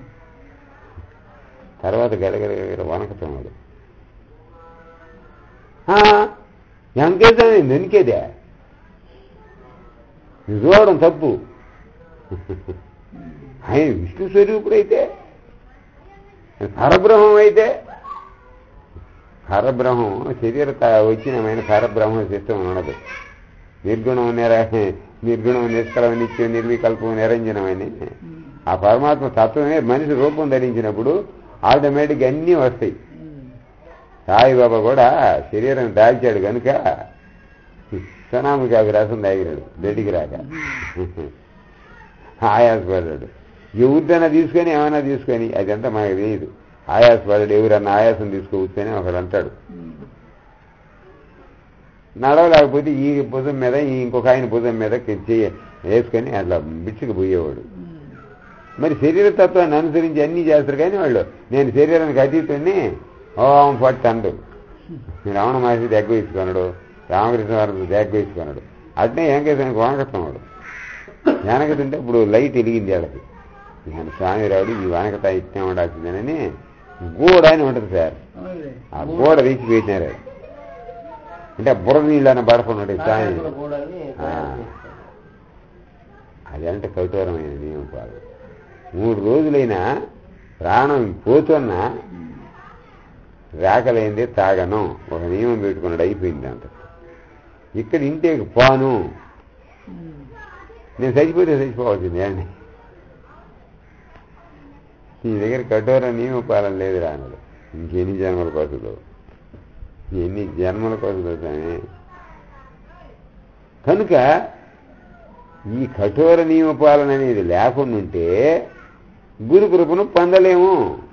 తర్వాత గడగడ వనకతున్నాడు ఎంకేసాను దొనికేదే చూడడం తప్పు ఆయన విష్ణు స్వరూపుడైతే పరబ్రహ్మం అయితే పరబ్రహ్మం శరీర వచ్చినమైన పరబ్రహ్మ సిస్టమ్ ఉండదు నిర్గుణం నిర నిర్గుణం నిష్కలం నిత్యం నిర్వికల్పం నిరంజనమని ఆ పరమాత్మ తత్వమే మనిషి రూపం ధరించినప్పుడు ఆటోమేటిక్గా అన్నీ వస్తాయి సాయిబాబా కూడా శరీరం దాల్చాడు కనుక సునామికి అవి రసం తాగినాడు బయటికి రాక ఆయాసపడ్డాడు ఎవరిదైనా తీసుకొని ఏమైనా తీసుకొని అదంతా మనకు తెలియదు ఆయాసపడ్డాడు ఎవరన్నా ఆయాసం తీసుకోవచ్చని ఒకడు అంటాడు నడవలేకపోతే ఈ భుజం మీద ఈ ఇంకొక ఆయన భుజం మీద చెయ్యి వేసుకొని అట్లా బిచ్చుకు పోయేవాడు మరి శరీర తత్వాన్ని అనుసరించి అన్నీ చేస్తారు కానీ వాళ్ళు నేను శరీరానికి అతీతుని ఓం పట్టు అండు రమణ మహర్షి దగ్గ వేసుకున్నాడు రామకృష్ణ వారి దగ్గ వేసుకున్నాడు అట్నే వెంకటేశ్వరానికి వానకస్తున్నాడు వెనకతుంటే ఇప్పుడు లైట్ వెలిగింది వాళ్ళకి నేను స్వామి రావుడు ఈ వానకత ఇట్నే ఉండాల్సిందేనని గోడ అని ఉంటుంది సార్ ఆ గోడ తీసి పెట్టినారు అంటే బుర్ర నీళ్ళని పడుకున్నాడు స్వామి అదంటే కఠోరమైన నియమం కాదు మూడు రోజులైనా ప్రాణం పోతున్నా రాకలైంది తాగను ఒక నియమం పెట్టుకున్నాడు అయిపోయింది అంట ఇక్కడ ఇంటికి పోను నేను చచ్చిపోతే చచ్చిపోవాల్సింది అండి నీ దగ్గర కఠోర నియమ పాలన లేదు రానడు ఇంకెన్ని జన్మల కోసలు ఎన్ని జన్మల కోసలు స్వామి కనుక ఈ కఠోర నియమ పాలన అనేది లేకుండా ఉంటే గురు కృపను పొందలేము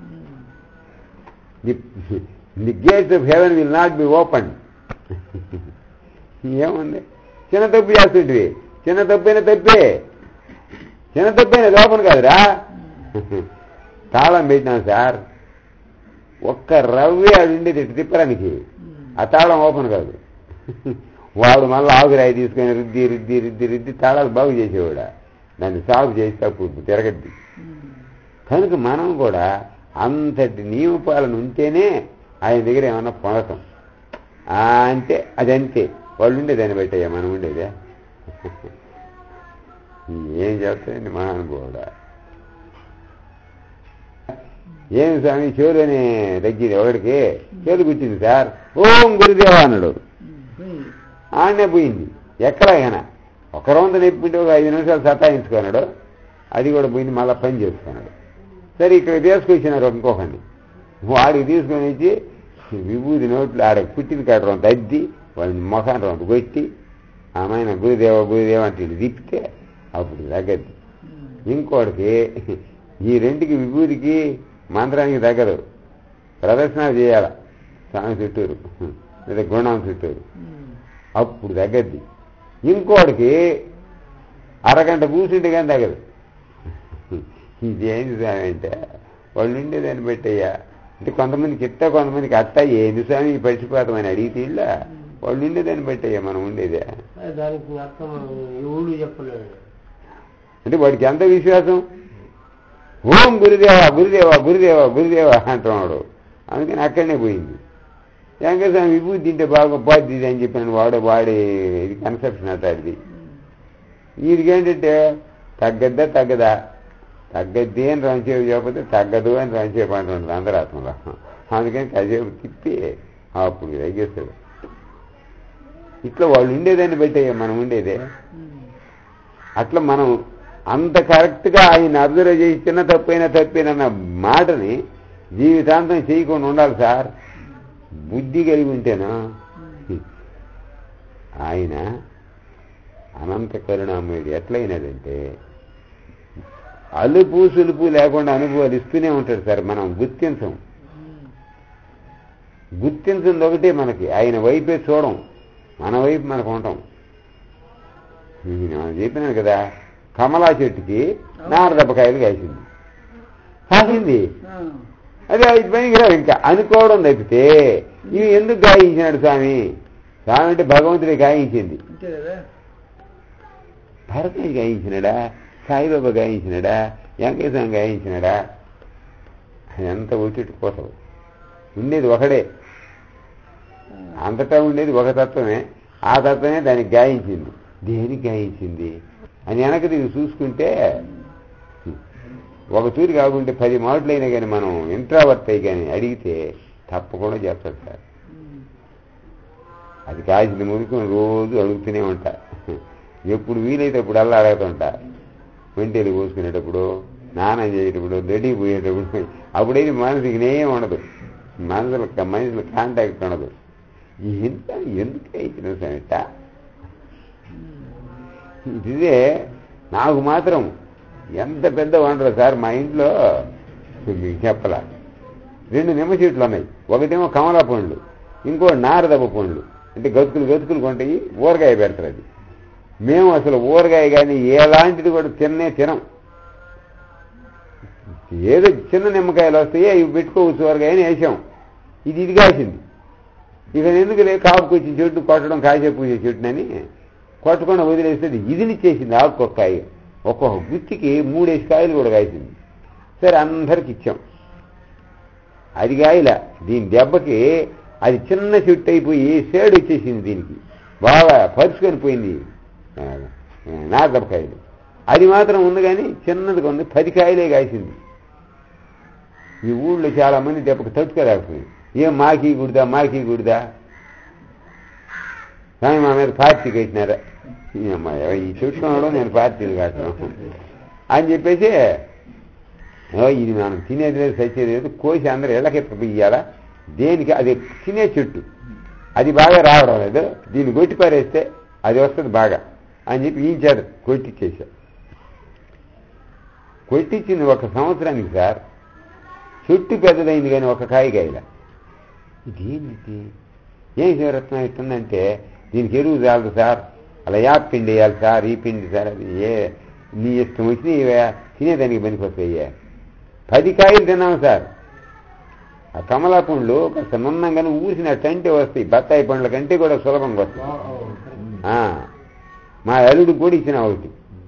the gates of heaven will not be open ఏముంది చిన్న తప్పు చేస్తుంటివి చిన్న తప్పైన తప్పే చిన్న తప్పైన లోపల కాదురా తాళం పెట్టినాను సార్ ఒక్క రవ్వే అది ఉండేది ఇటు తిప్పడానికి ఆ తాళం ఓపెన్ కాదు వాడు మళ్ళీ ఆగురాయి తీసుకొని రుద్ది రుద్ది రుద్ది రుద్ది తాళాలు బాగు చేసేవాడా దాన్ని సాగు చేసి తప్పు తిరగద్ది కనుక మనం కూడా అంతటి నియమపాలన ఉంటేనే ఆయన దగ్గర ఏమన్నా పొందటం అంటే అదంతే వాళ్ళు ఉండేదాన్ని బట్టయ్యా మనం ఉండేదే ఏం చెప్తాయండి మహానుభావుడా ఏమి స్వామి చెవులని తగ్గింది ఒకడికి చెవులు గుర్తింది సార్ ఓం గురుదేవా అన్నాడు పోయి ఆడనే పోయింది ఎక్కడ ఆయన ఒక రౌండ్ నెప్పింటే ఒక ఐదు నిమిషాలు సతాయించుకున్నాడు అది కూడా పోయింది మళ్ళీ పని చేసుకున్నాడు సరే ఇక్కడ తీసుకొచ్చినారు ఇంకొకరిని వాడికి తీసుకొని వచ్చి విభూతి నోట్లు ఆడ పుట్టిన కాడ రొంత అద్ది వాళ్ళని మొఖాన్ని రొంత కొట్టి ఆమెన గురుదేవ గురుదేవ అంటే వీళ్ళు తిప్పితే అప్పుడు తగ్గద్ది ఇంకోటికి ఈ రెండుకి విభూతికి మంత్రానికి తగ్గదు ప్రదర్శన చేయాల స్వామి చుట్టూరు లేదా గుణం చుట్టూరు అప్పుడు తగ్గద్ది ఇంకోటికి అరగంట కూర్చుంటే కానీ తగ్గదు ఇదేంటి స్వామి అంటే వాళ్ళు ఉండేదాన్ని బట్టయ్యా అంటే కొంతమందికి ఇట్ట కొంతమందికి అట్ట ఏంది స్వామి ఈ పక్షిపాతం అని అడిగితే ఇల్ల వాళ్ళు ఉండేదాన్ని బట్టయ్యా మనం ఉండేదే దానికి అర్థం ఎవడు చెప్పలేడు అంటే వాడికి ఎంత విశ్వాసం ఓం గురుదేవా గురుదేవా గురుదేవా గురుదేవా అంటున్నాడు అందుకని అక్కడనే పోయింది వెంకటస్వామి విభూతి తింటే బాగా బాధ్యత ఇది అని చెప్పిన వాడు వాడి ఇది కన్సెప్షన్ అటాడిది వీడికేంటంటే తగ్గద్దా తగ్గదా తగ్గద్ది అని రంచేపు చెప్పకపోతే తగ్గదు అని రంచేపు అంటుంటుంది అంతరాత్మలో అందుకని కాసేపు తిప్పి అప్పుడు తగ్గిస్తాడు ఇట్లా వాళ్ళు ఉండేదాన్ని బట్టి మనం ఉండేదే అట్లా మనం అంత కరెక్ట్గా ఆయన అబ్జర్వ్ చేసి చిన్న తప్పైనా తప్పేనన్న మాటని జీవితాంతం చేయకుండా ఉండాలి సార్ బుద్ధి కలిగి ఉంటేనా ఆయన అనంత కరుణామయుడు ఎట్లయినాడంటే అలుపు సులుపు లేకుండా అనుభవాలు ఇస్తూనే ఉంటాడు సార్ మనం గుర్తించం గుర్తించింది ఒకటే మనకి ఆయన వైపే చూడం మన వైపు మనకు ఉంటాం నేను చెప్పినాను కదా కమలా చెట్టుకి నారదబ్బకాయలు కాసింది కాసింది అదే ఐదు పనికి రావు ఇంకా అనుకోవడం తప్పితే ఇవి ఎందుకు గాయించినాడు స్వామి స్వామి అంటే భగవంతుడే గాయించింది అంతే కదా భరతయ్య గాయించినాడా సాయిబాబా గాయించినాడా వెంకటేశ్వరం గాయించినాడా అదంతా ఒట్టి కోసం ఉండేది ఒకడే అంతటా ఉండేది ఒక తత్వమే ఆ తత్వమే దానికి గాయించింది దేనికి గాయించింది అని వెనక దిగి చూసుకుంటే ఒక తూరి కాకుంటే పది మాటలైనా కానీ మనం ఇంట్రావర్ట్ అయ్యి కానీ అడిగితే తప్పకుండా చెప్తాడు సార్ అది కాసిన మురుకుని రోజు అడుగుతూనే ఉంటా ఎప్పుడు వీలైతే అప్పుడు అల్లా అడుగుతుంటా వెంటేలు పోసుకునేటప్పుడు స్నానం చేసేటప్పుడు దొడ్డికి పోయేటప్పుడు అప్పుడైతే మనసుకి నేయం ఉండదు మనసులు మనుషుల కాంటాక్ట్ ఉండదు ఎంత ఎందుకు ఇచ్చిన సమిట ఇదే నాకు మాత్రం ఎంత పెద్ద వండరు సార్ మా ఇంట్లో మీకు చెప్పలా రెండు నిమ్మ చెట్లు ఉన్నాయి ఒకటేమో కమలా పండ్లు ఇంకో నారదప్ప పండ్లు అంటే గతుకులు గతుకులు కొంటాయి ఊరగాయ పెడతారు అది మేము అసలు ఊరగాయ కానీ ఎలాంటిది కూడా తిన్నే తినం ఏదో చిన్న నిమ్మకాయలు వస్తాయి అవి పెట్టుకోవచ్చు ఊరగాయ అని వేసాం ఇది ఇది కాసింది ఇక ఎందుకు లే కాపుకొచ్చిన చెట్టు కొట్టడం కాసే పూసే చెట్టునని కొట్టకుండా వదిలేస్తే అది ఇదినిచ్చేసింది ఆకుకొక్క కాయ ఒక్కొక్క గుత్తికి మూడేసి కాయలు కూడా కాసింది సరే అందరికి ఇచ్చాం అది కాయల దీని దెబ్బకి అది చిన్న చెట్టు అయిపోయి సేడు వచ్చేసింది దీనికి బాగా పరుచుకొని పోయింది నాగదెబ్బకాయలు అది మాత్రం ఉంది కానీ చిన్నదిగా ఉంది పది కాయలే కాసింది ఈ ఊళ్ళో చాలా మంది దెబ్బకు తట్టుకోలేకపోయింది ఏం మాకి గుడిదా మాకి గుడిదా కానీ మా మీద పార్టీ కట్టినారా ఈ అమ్మాయి, ఈ చెట్టుకోవడం నేను పార్టీలు కట్టను అని చెప్పేసి "ఓ, ఇది మనం తినేది లేదు సచ్చేది లేదు కోసి అందరూ ఇళ్ళకి ఇయ్యాలా దేనికి అది తినే చెట్టు అది బాగా రావడం లేదు దీన్ని కొట్టి పారేస్తే అది వస్తుంది బాగా అని చెప్పి ఈ చేత కొట్టిచ్చేసా కొట్టించింది ఒక సంవత్సరానికి సార్ చెట్టు పెద్దదైంది కానీ ఒక కాయ కాయల ఇదేంటి ఏం శివరత్నం ఇస్తుందంటే దీనికి ఎరువు చాలదు సార్ అలా యాప్ పిండి వేయాలి సార్ ఈ పిండి సార్ అది ఏ నీ ఇష్టం వచ్చి తినేదానికి పనికొస్తాయ్యా పది కాయలు తిన్నాము సార్ ఆ కమలా పండ్లు కాస్త నున్నంగానే ఊసినట్టంటే వస్తాయి బత్తాయి పండ్ల కంటే కూడా సులభంగా వస్తాయి ఆ, మా అల్లుడికి కూడా ఇచ్చిన ఒకటి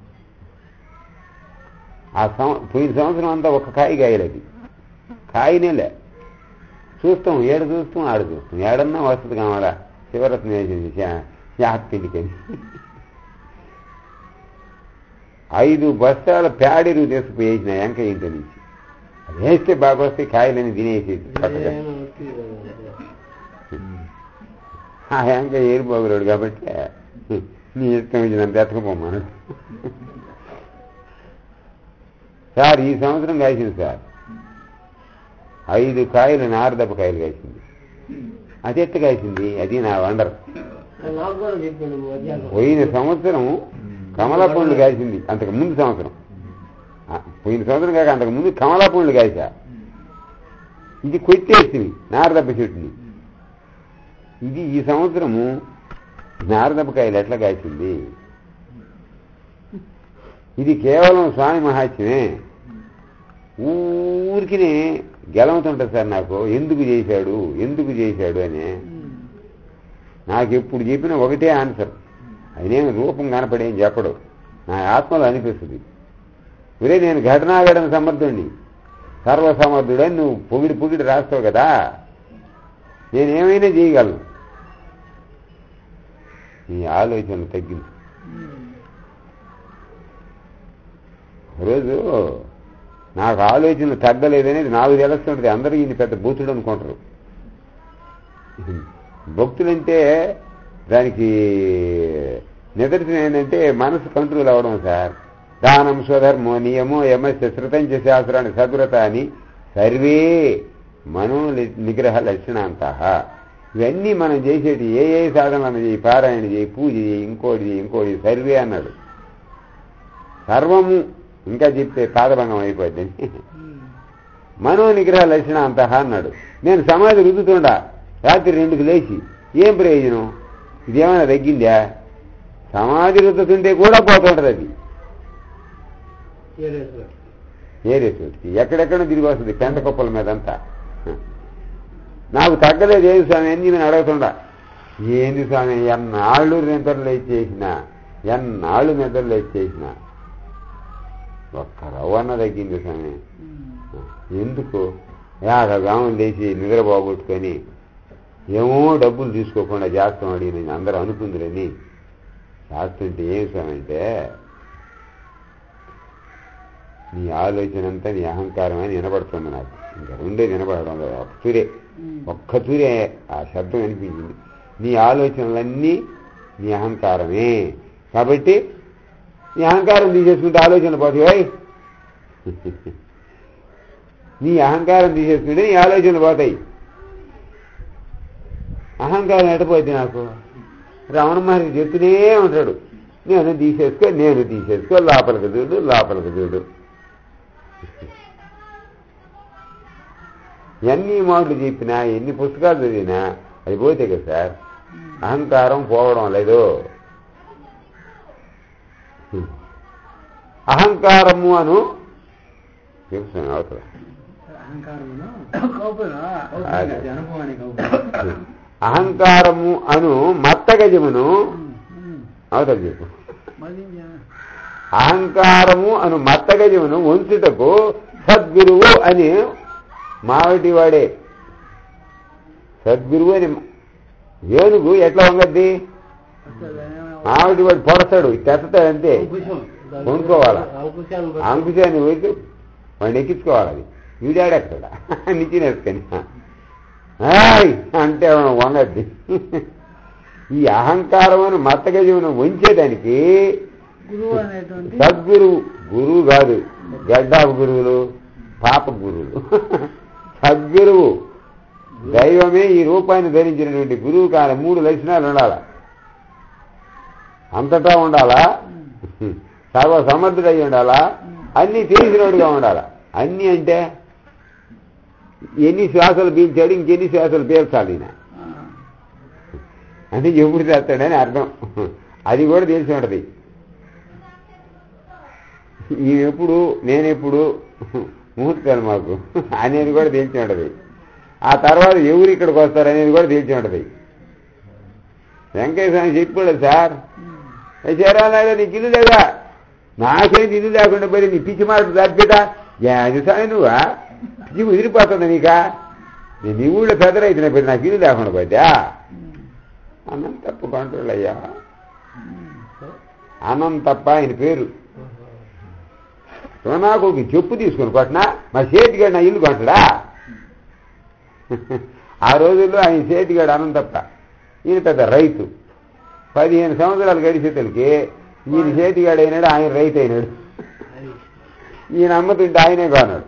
ఆ సం- పోయిన సంవత్సరం అంతా ఒక కాయ కాయలేదు కాయనేలే చూస్తాం ఏడు చూస్తాం ఆడ చూస్తాం ఏడన్నా వస్తుంది కావాలా శివరత్నం వేసింది శా- యాపిండికని ఐదు బస్తాల ప్యాడీలు తీసుకుపోయి వేసిన ఎంక ఇంటి నుంచి అది వేస్తే బాగా వస్తే కాయలని తినేసి చక్కగా. ఏమైనా వస్తుంది కదా. ఆ ఎంక ఏరిపోగలడు కాబట్టి నీ ఇష్టం వచ్చినంత ఎత్తకపోమన్నాడు సార్ ఈ సంవత్సరం కాసింది సార్ ఐదు కాయలు నారదప్ప కాయలు కాసింది అది ఎట్ట కాసింది అది నా వండర్ నాకు కూడా చెప్పిండు మధ్యాహ్నం పోయిన సంవత్సరం కమలా పండ్లు కాసింది అంతకు ముందు సంవత్సరం ఆ, పోయిన సంవత్సరం కాక అంతకు ముందు కమలా పండ్లు కాసా ఇది కొట్టేసింది నారదప్ప చెట్టుని ఇది ఈ సంవత్సరము నారదప్పకాయలు ఎట్లా కాసింది ఇది కేవలం స్వామి మహాత్మ్యమే ఊరికినే గెలవుతుంటుంది సార్ నాకు ఎందుకు చేశాడు ఎందుకు చేశాడు అని నాకు ఎప్పుడు చెప్పిన ఒకటే ఆన్సర్ ఆయనేమి రూపం కనపడేం చెప్పడు నా ఆత్మలో అనిపిస్తుంది ఒరే నేను ఘటనాఘటన సమర్థుడిని సర్వసమర్థుడని నువ్వు పొగిడి పొగిడి రాస్తావు కదా నేనేమైనా చేయగలను నీ ఆలోచన తగ్గింది రోజు నాకు ఆలోచన తగ్గలేదనేది నాకు తెలుస్తుంటుంది అందరూ ఈయన పెద్ద బూతుడు అనుకుంటారు భక్తులంటే దానికి నిదర్శనం ఏంటంటే మనసు కంట్రోల్ అవడం సార్ దానం స్వధర్మో నియమో యమస్య శృతంచ శాస్త్రాన్ని సద్వ్రత అని సర్వే మనో నిగ్రహ లక్షణాంత ఇవన్నీ మనం చేసేటి ఏ ఏ సాధనలు చేయి పారాయణ చేయి పూజ చేయి ఇంకోటి చేయి ఇంకోటి చేయి, సర్వే అన్నాడు సర్వము ఇంకా చెప్తే పాదభంగం అయిపోద్దని మనో నిగ్రహ లక్షణ అంత అన్నాడు నేను సమాధి రుద్దుతుండా రాత్రి రెండుకు లేచి ఏం ప్రయోజనం ఇదేమైనా తగ్గిందా సమాధి రుద్దుతుంటే కూడా పోతుంటది అది ఏరేశ్వర్. ఏరేసి ఎక్కడెక్కడ తిరిగి వస్తుంది పెంట కుప్పల మీద అంతా నాకు తగ్గలేదు ఏది స్వామి అని నేను అడుగుతుండా ఏంది స్వామి ఎన్నాళ్ళు నిద్రలు చేసిన ఎన్నాళ్ళు నిద్రలు చేసిన ఒక్క రవ్వన్న తగ్గింది స్వామి ఎందుకు యాగగామం లేచి నిద్ర పోగొట్టుకొని ఏమో డబ్బులు తీసుకోకుండా చేస్తాం అడిగిన అందరూ అనుకుందిరని చేస్తుంటే ఏం స్వామి అంటే నీ ఆలోచన అంతా నీ అహంకారం అని వినపడుతుంది నాకు ఇంకా రెండే వినపడడం లేదు ఒక్క తూరే ఒక్క తూరే ఆ శబ్దం అనిపించింది నీ ఆలోచనలన్నీ నీ అహంకారమే కాబట్టి నీ అహంకారం తీసేసుకుంటే ఆలోచనలు పోతాయి నీ అహంకారం తీసేసుకుంటే నీ ఆలోచనలు పోతాయి అహంకారం ఎటపోద్ది నాకు రమణ మహర్షి చెప్తూనే ఉంటాడు నేను తీసేసుకో నేను తీసేసుకో లోపలికి చూడు లోపలికి చూడు ఎన్ని మాటలు చెప్పినా ఎన్ని పుస్తకాలు చదివినా అది పోతే కదా సార్ అహంకారం పోవడం లేదు అహంకారము అను చెప్తాను అవతల అదే. అహంకారము అను మత్తగజమును అవతల చెప్పు అహంకారము అను మత్తగజమును ఉంచుటకు సద్గురువు అని మావిటి వాడే సద్గురువు అని ఏనుగు ఎట్లా వంగద్ది మావిటి వాడు పొడతాడు తెస్తాడు అంతే అంకుశం. దాని కొనుక్కోవాలా? అంకుశాన్ని బట్టి అంకుశాన్ని పోయి వాడిని ఎక్కించుకోవాలి అది వీడాడెక్కడ నిచ్చినేసుకొని ఆయ్ అంటే వంగద్ది ఈ అహంకారమును మత్తగజమును వంచేదానికి గురువు అనేటువంటి సద్గురువు గురువు కాదు గడ్డాపు గురువులు పాప గురువులు సద్గురువు దైవమే ఈ రూపాన్ని ధరించినటువంటి గురువు కాని మూడు లక్షణాలు ఉండాలా అంతటా ఉండాలా సర్వ సమర్థుడై ఉండాలా అన్ని తెలిసినోడుగా ఉండాలా అన్ని అంటే ఎన్ని శ్వాసలు పీల్చాడు ఇంకెన్ని శ్వాసలు పీల్చాలి ఈయన అంటే ఎప్పుడు చేస్తాడని అర్థం అది కూడా తెలిసి ఉంటది ఈయనెప్పుడు నేనెప్పుడు ముహూర్తాలు మాకు అనేది కూడా తెలిసి ఉంటది ఆ తర్వాత ఎవరు ఇక్కడికి వస్తారు అనేది కూడా తెలిసి ఉంటది వెంకయ్య స్వామి చెప్పాడు సార్ చేరానాడు నీకు ఇల్లు లేదా నాకేంటి ఇల్లు లేకుండా మరి నీ పిచ్చి మాట తప్పిట అది స్వామి నువ్వా పిచ్చి కుదిరిపోతుంది నీకా నేను నీ ఊళ్ళో పెద్దరైతే పెట్టి నాకు ఇల్లు లేకుండా పోతా అనంతప్ప కంట్రోల్ అయ్యా అనంతప్ప ఆయన పేరు నాకు చెప్పు తీసుకుని కొట్టినా మా సేటిగాడు నా ఇల్లు కొట్టడా ఆ రోజుల్లో ఆయన సేటిగాడు అనంతప్ప ఈయన పెద్ద రైతు పదిహేను సంవత్సరాలు గడిచేతలకి ఈయన చేతిగాడు అయినాడు ఆయన రైతు అయినాడు ఈయన అమ్మతుంటే ఆయనే కొన్నాడు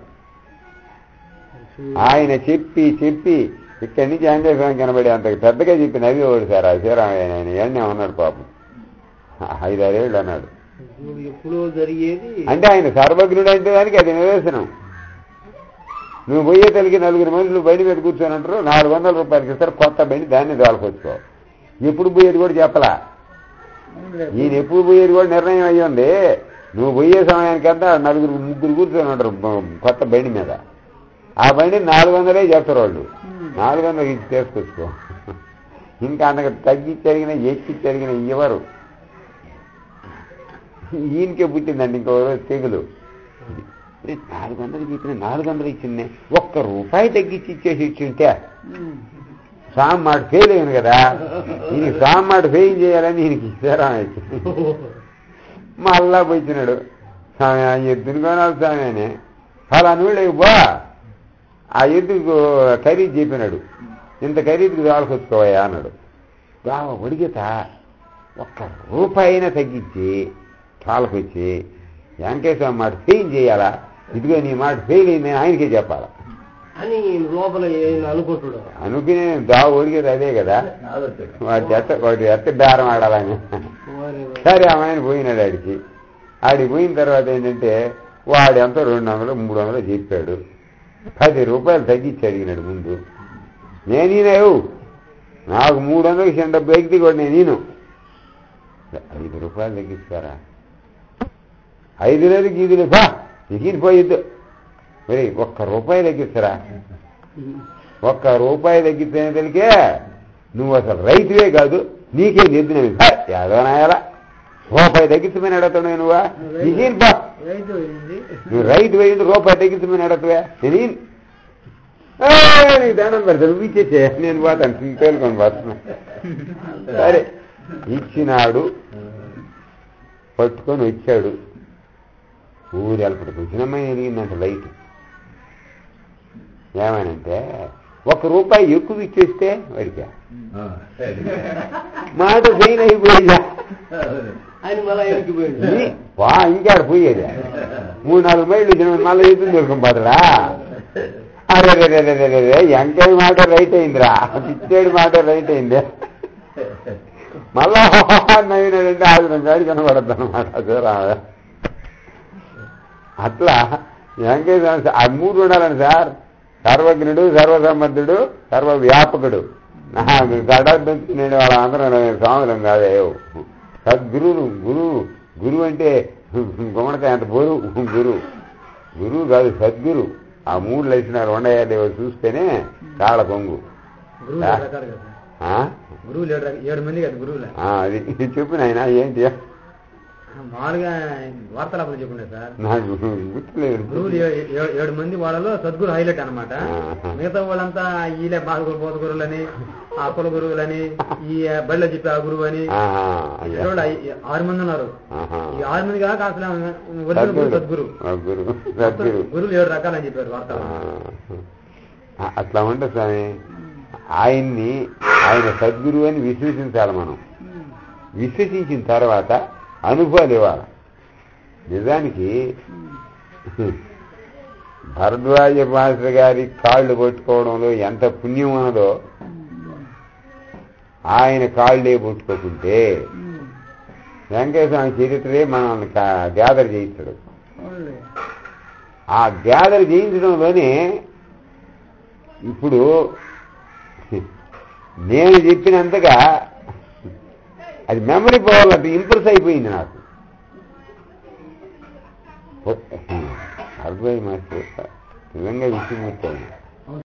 ఆయన చెప్పి చెప్పి ఇక్కడి నుంచి వెంకటేశ్వరం కనబడి అంత పెద్దగా చెప్పి నవ్వేవాడు సార్ ఆ శ్రీరామయ్య ఆయన ఎన్నే ఉన్నాడు పాపం ఐదారేళ్ళు అన్నాడు ఇప్పుడు ఎప్పుడో జరిగేది అంటే ఆయన సర్వజ్ఞుడు అంటే దానికి అది నిదర్శనం నువ్వు పోయే తల్లికి నలుగురు మనుషులు బండి మీద కూర్చొని అంటారు నాలుగు వందల రూపాయలకి ఇస్తారు కొత్త బండి దాన్ని దోలకొచ్చుకో ఎప్పుడు పోయేది కూడా చెప్పలా ఈయన ఎప్పుడు పోయేది కూడా నిర్ణయం అయ్యి ఉంది నువ్వు పోయే సమయానికంతా నలుగురు ముగ్గురు కూర్చొని ఉంటారు బ- కొత్త బండి మీద ఆ బండి నాలుగు వందలే చెప్తారు వాళ్ళు నాలుగు వందలకి ఇచ్చి తీసుకొచ్చుకో ఇంకా అంతకు తగ్గించి అడిగినా ఎక్కిచ్చి అడిగినా ఇవ్వరు ఈయనకే పుట్టిందండి ఇంకో రోజు తెగులు ఏ, నాలుగు వందలకి ఇచ్చిన నాలుగు వందలు ఇచ్చింది ఒక్క రూపాయి తగ్గించి ఇచ్చేసి ఇచ్చింటే సామ్ మాట ఫెయిల్ అయ్యాను కదా ఈయనకి సామ్ మాట ఫెయిల్ చేయాలని ఈయనకి ఇచ్చారా మళ్ళా పోయినాడు స్వామి ఆ ఎద్దును కొనాలి స్వామి అని ఫలానా బా ఆ ఎద్దుకు ఖరీదు చెప్పినాడు ఇంత ఖరీదుకు దాల్కొచ్చుకోవయా అన్నాడు బావ ఒడిగిత ఒక్క రూపాయి అయినా తగ్గించి పాలకొచ్చి వెంకటేశ్వర మాట ఫెయిల్ చేయాలా ఇదిగో నీ మాట ఫెయిల్ అయింది అని ఆయనకే చెప్పాలా అని లోపల ఏం అనుకుంటుడు అనుకునే దావ ఒడిగేది అదే కదా వాటి ఎత్త వాటి ఎత్త బేరం ఆడాలని వారి సరే ఆమె పోయినాడు ఆడికి ఆడికి పోయిన తర్వాత ఏంటంటే వాడు ఎంతో రెండు వందలు మూడు వందలు చెప్పాడు పది రూపాయలు తగ్గించి అడిగినాడు ముందు నేనేవు నాకు మూడు వందలకి చిన్న డబ్బు ఎక్కితే కూడా నేను ఈను. ఐదు రూపాయలు తగ్గిస్తారా ఐదు లేదు గీదు లేదు బా ఎగిరి పోయిద్దు మరి ఒక్క రూపాయి తగ్గిస్తారా ఒక్క రూపాయి తగ్గిస్తేనే తెలికే నువ్వు అసలు రైతువే కాదు నీకేం ఎద్దున యాదో నాయాలా రూపాయి తగ్గించమని అడగతాడు నువ్వా నీకేం బా రైతు అయింది నువ్వు రైతు పోయింది రూపాయి తగ్గించమని అడగవే నేను ఈన్. ఆ, నీకు దండం పెడతాను నువ్వు ఇచ్చేసే నేను పోతాను తేలుకొని పోతాను సరే ఇచ్చినాడు పట్టుకొని వచ్చాడు ఊరు వెళ్ళపడికి వచ్చినమ్మాయి వెలిగిందంట లైట్ ఏమనంటే ఒక రూపాయి ఎక్కువ ఇచ్చేస్తే వాడికి మాట ఫెయిల్ అయిపోయిందా ఆయన మళ్ళా ఎనికిపోయింది ఈ- వా ఇంకాడ పోయేది మూడు నాలుగు మైళ్ళు ఇచ్చిన మళ్ళీ ఎదురు దొరకం పోతాడా అరే రే రే రే రే రే రే ఎంకాయ మాట రైట్ అయిందిరా పిచ్చేడు మాట రైట్ అయింది మళ్ళా నవ్వినాడంటే ఆగిన గాడి కనబడద్దు అనమాట చూరామ అట్లా వెంకయ్య స్వామి ఆ మూడు ఉండాలండి సార్ సర్వజ్ఞుడు సర్వసమర్థుడు సర్వ వ్యాపకుడు నాకు గడ్డంచి నేను వాళ్ళ అందరం స్వాములం కాదే సద్గురువులు గురువు గురువు అంటే గుమ్మడికాయ అంత బరువు గురువు గురువు కాదు సద్గురు ఆ మూడు లక్షణాలు ఉండయాదేవో చూస్తేనే కాళ్ళ కొంగు గురువులు ఆ? ఏడు రకాలు కదా ఆ? గురువులు ఏడు రకాలు ఏడు మంది కదా గురువులే ఆ, అది చెప్పు నాయన ఏంటి మామూలుగా వార్తాలాపలు చెప్పుకున్నాయి సార్ నాకు గుర్తులేదు గురువులు ఏ- ఏ- ఏడు మంది వాళ్ళలో సద్గురు హైలైట్ అన్నమాట ఆహా. మిగతా వాళ్ళంతా ఈలే బాధగురు బోధ గురువులని ఆ కుల గురువులని ఈ బడిలో చెప్పే ఆ గురువు అని ఆహా, అయ్యా. ఇక్కడ ఐ- ఆరు మంది ఉన్నారు ఆహా. ఈ ఆరు మంది కాక అసలు ఒరిజినల్ గురు సద్గురు ఆ, గురు సద్గురు గురువులు ఏడు రకాలని చెప్పారు వార్త ఆ, అట్లా ఉంటుంది స్వామి ఆయన్ని ఆయన సద్గురు అని విశ్వసించాలి మనం విశ్వసించిన తర్వాత అనుభవాలు ఇవ్వాలి నిజానికి భరద్వాజ మాస్టర్ గారి కాళ్ళు పట్టుకోవడంలో ఎంత పుణ్యం ఉన్నదో ఆయన కాళ్ళే పట్టుకోకుంటే వెంకటేశ్వర చరిత్రే మనల్ని కా- గ్యాదర్ చేయిస్తాడు అవునులే ఆ గ్యాదర్ చేయించడంలోనే ఇప్పుడు నేను చెప్పినంతగా అది మెమరీ పోవాలంటే ఇంప్రెస్ అయిపోయింది నాకు అర్థమై మాస్టర్ నిజంగా విషయం వచ్చాను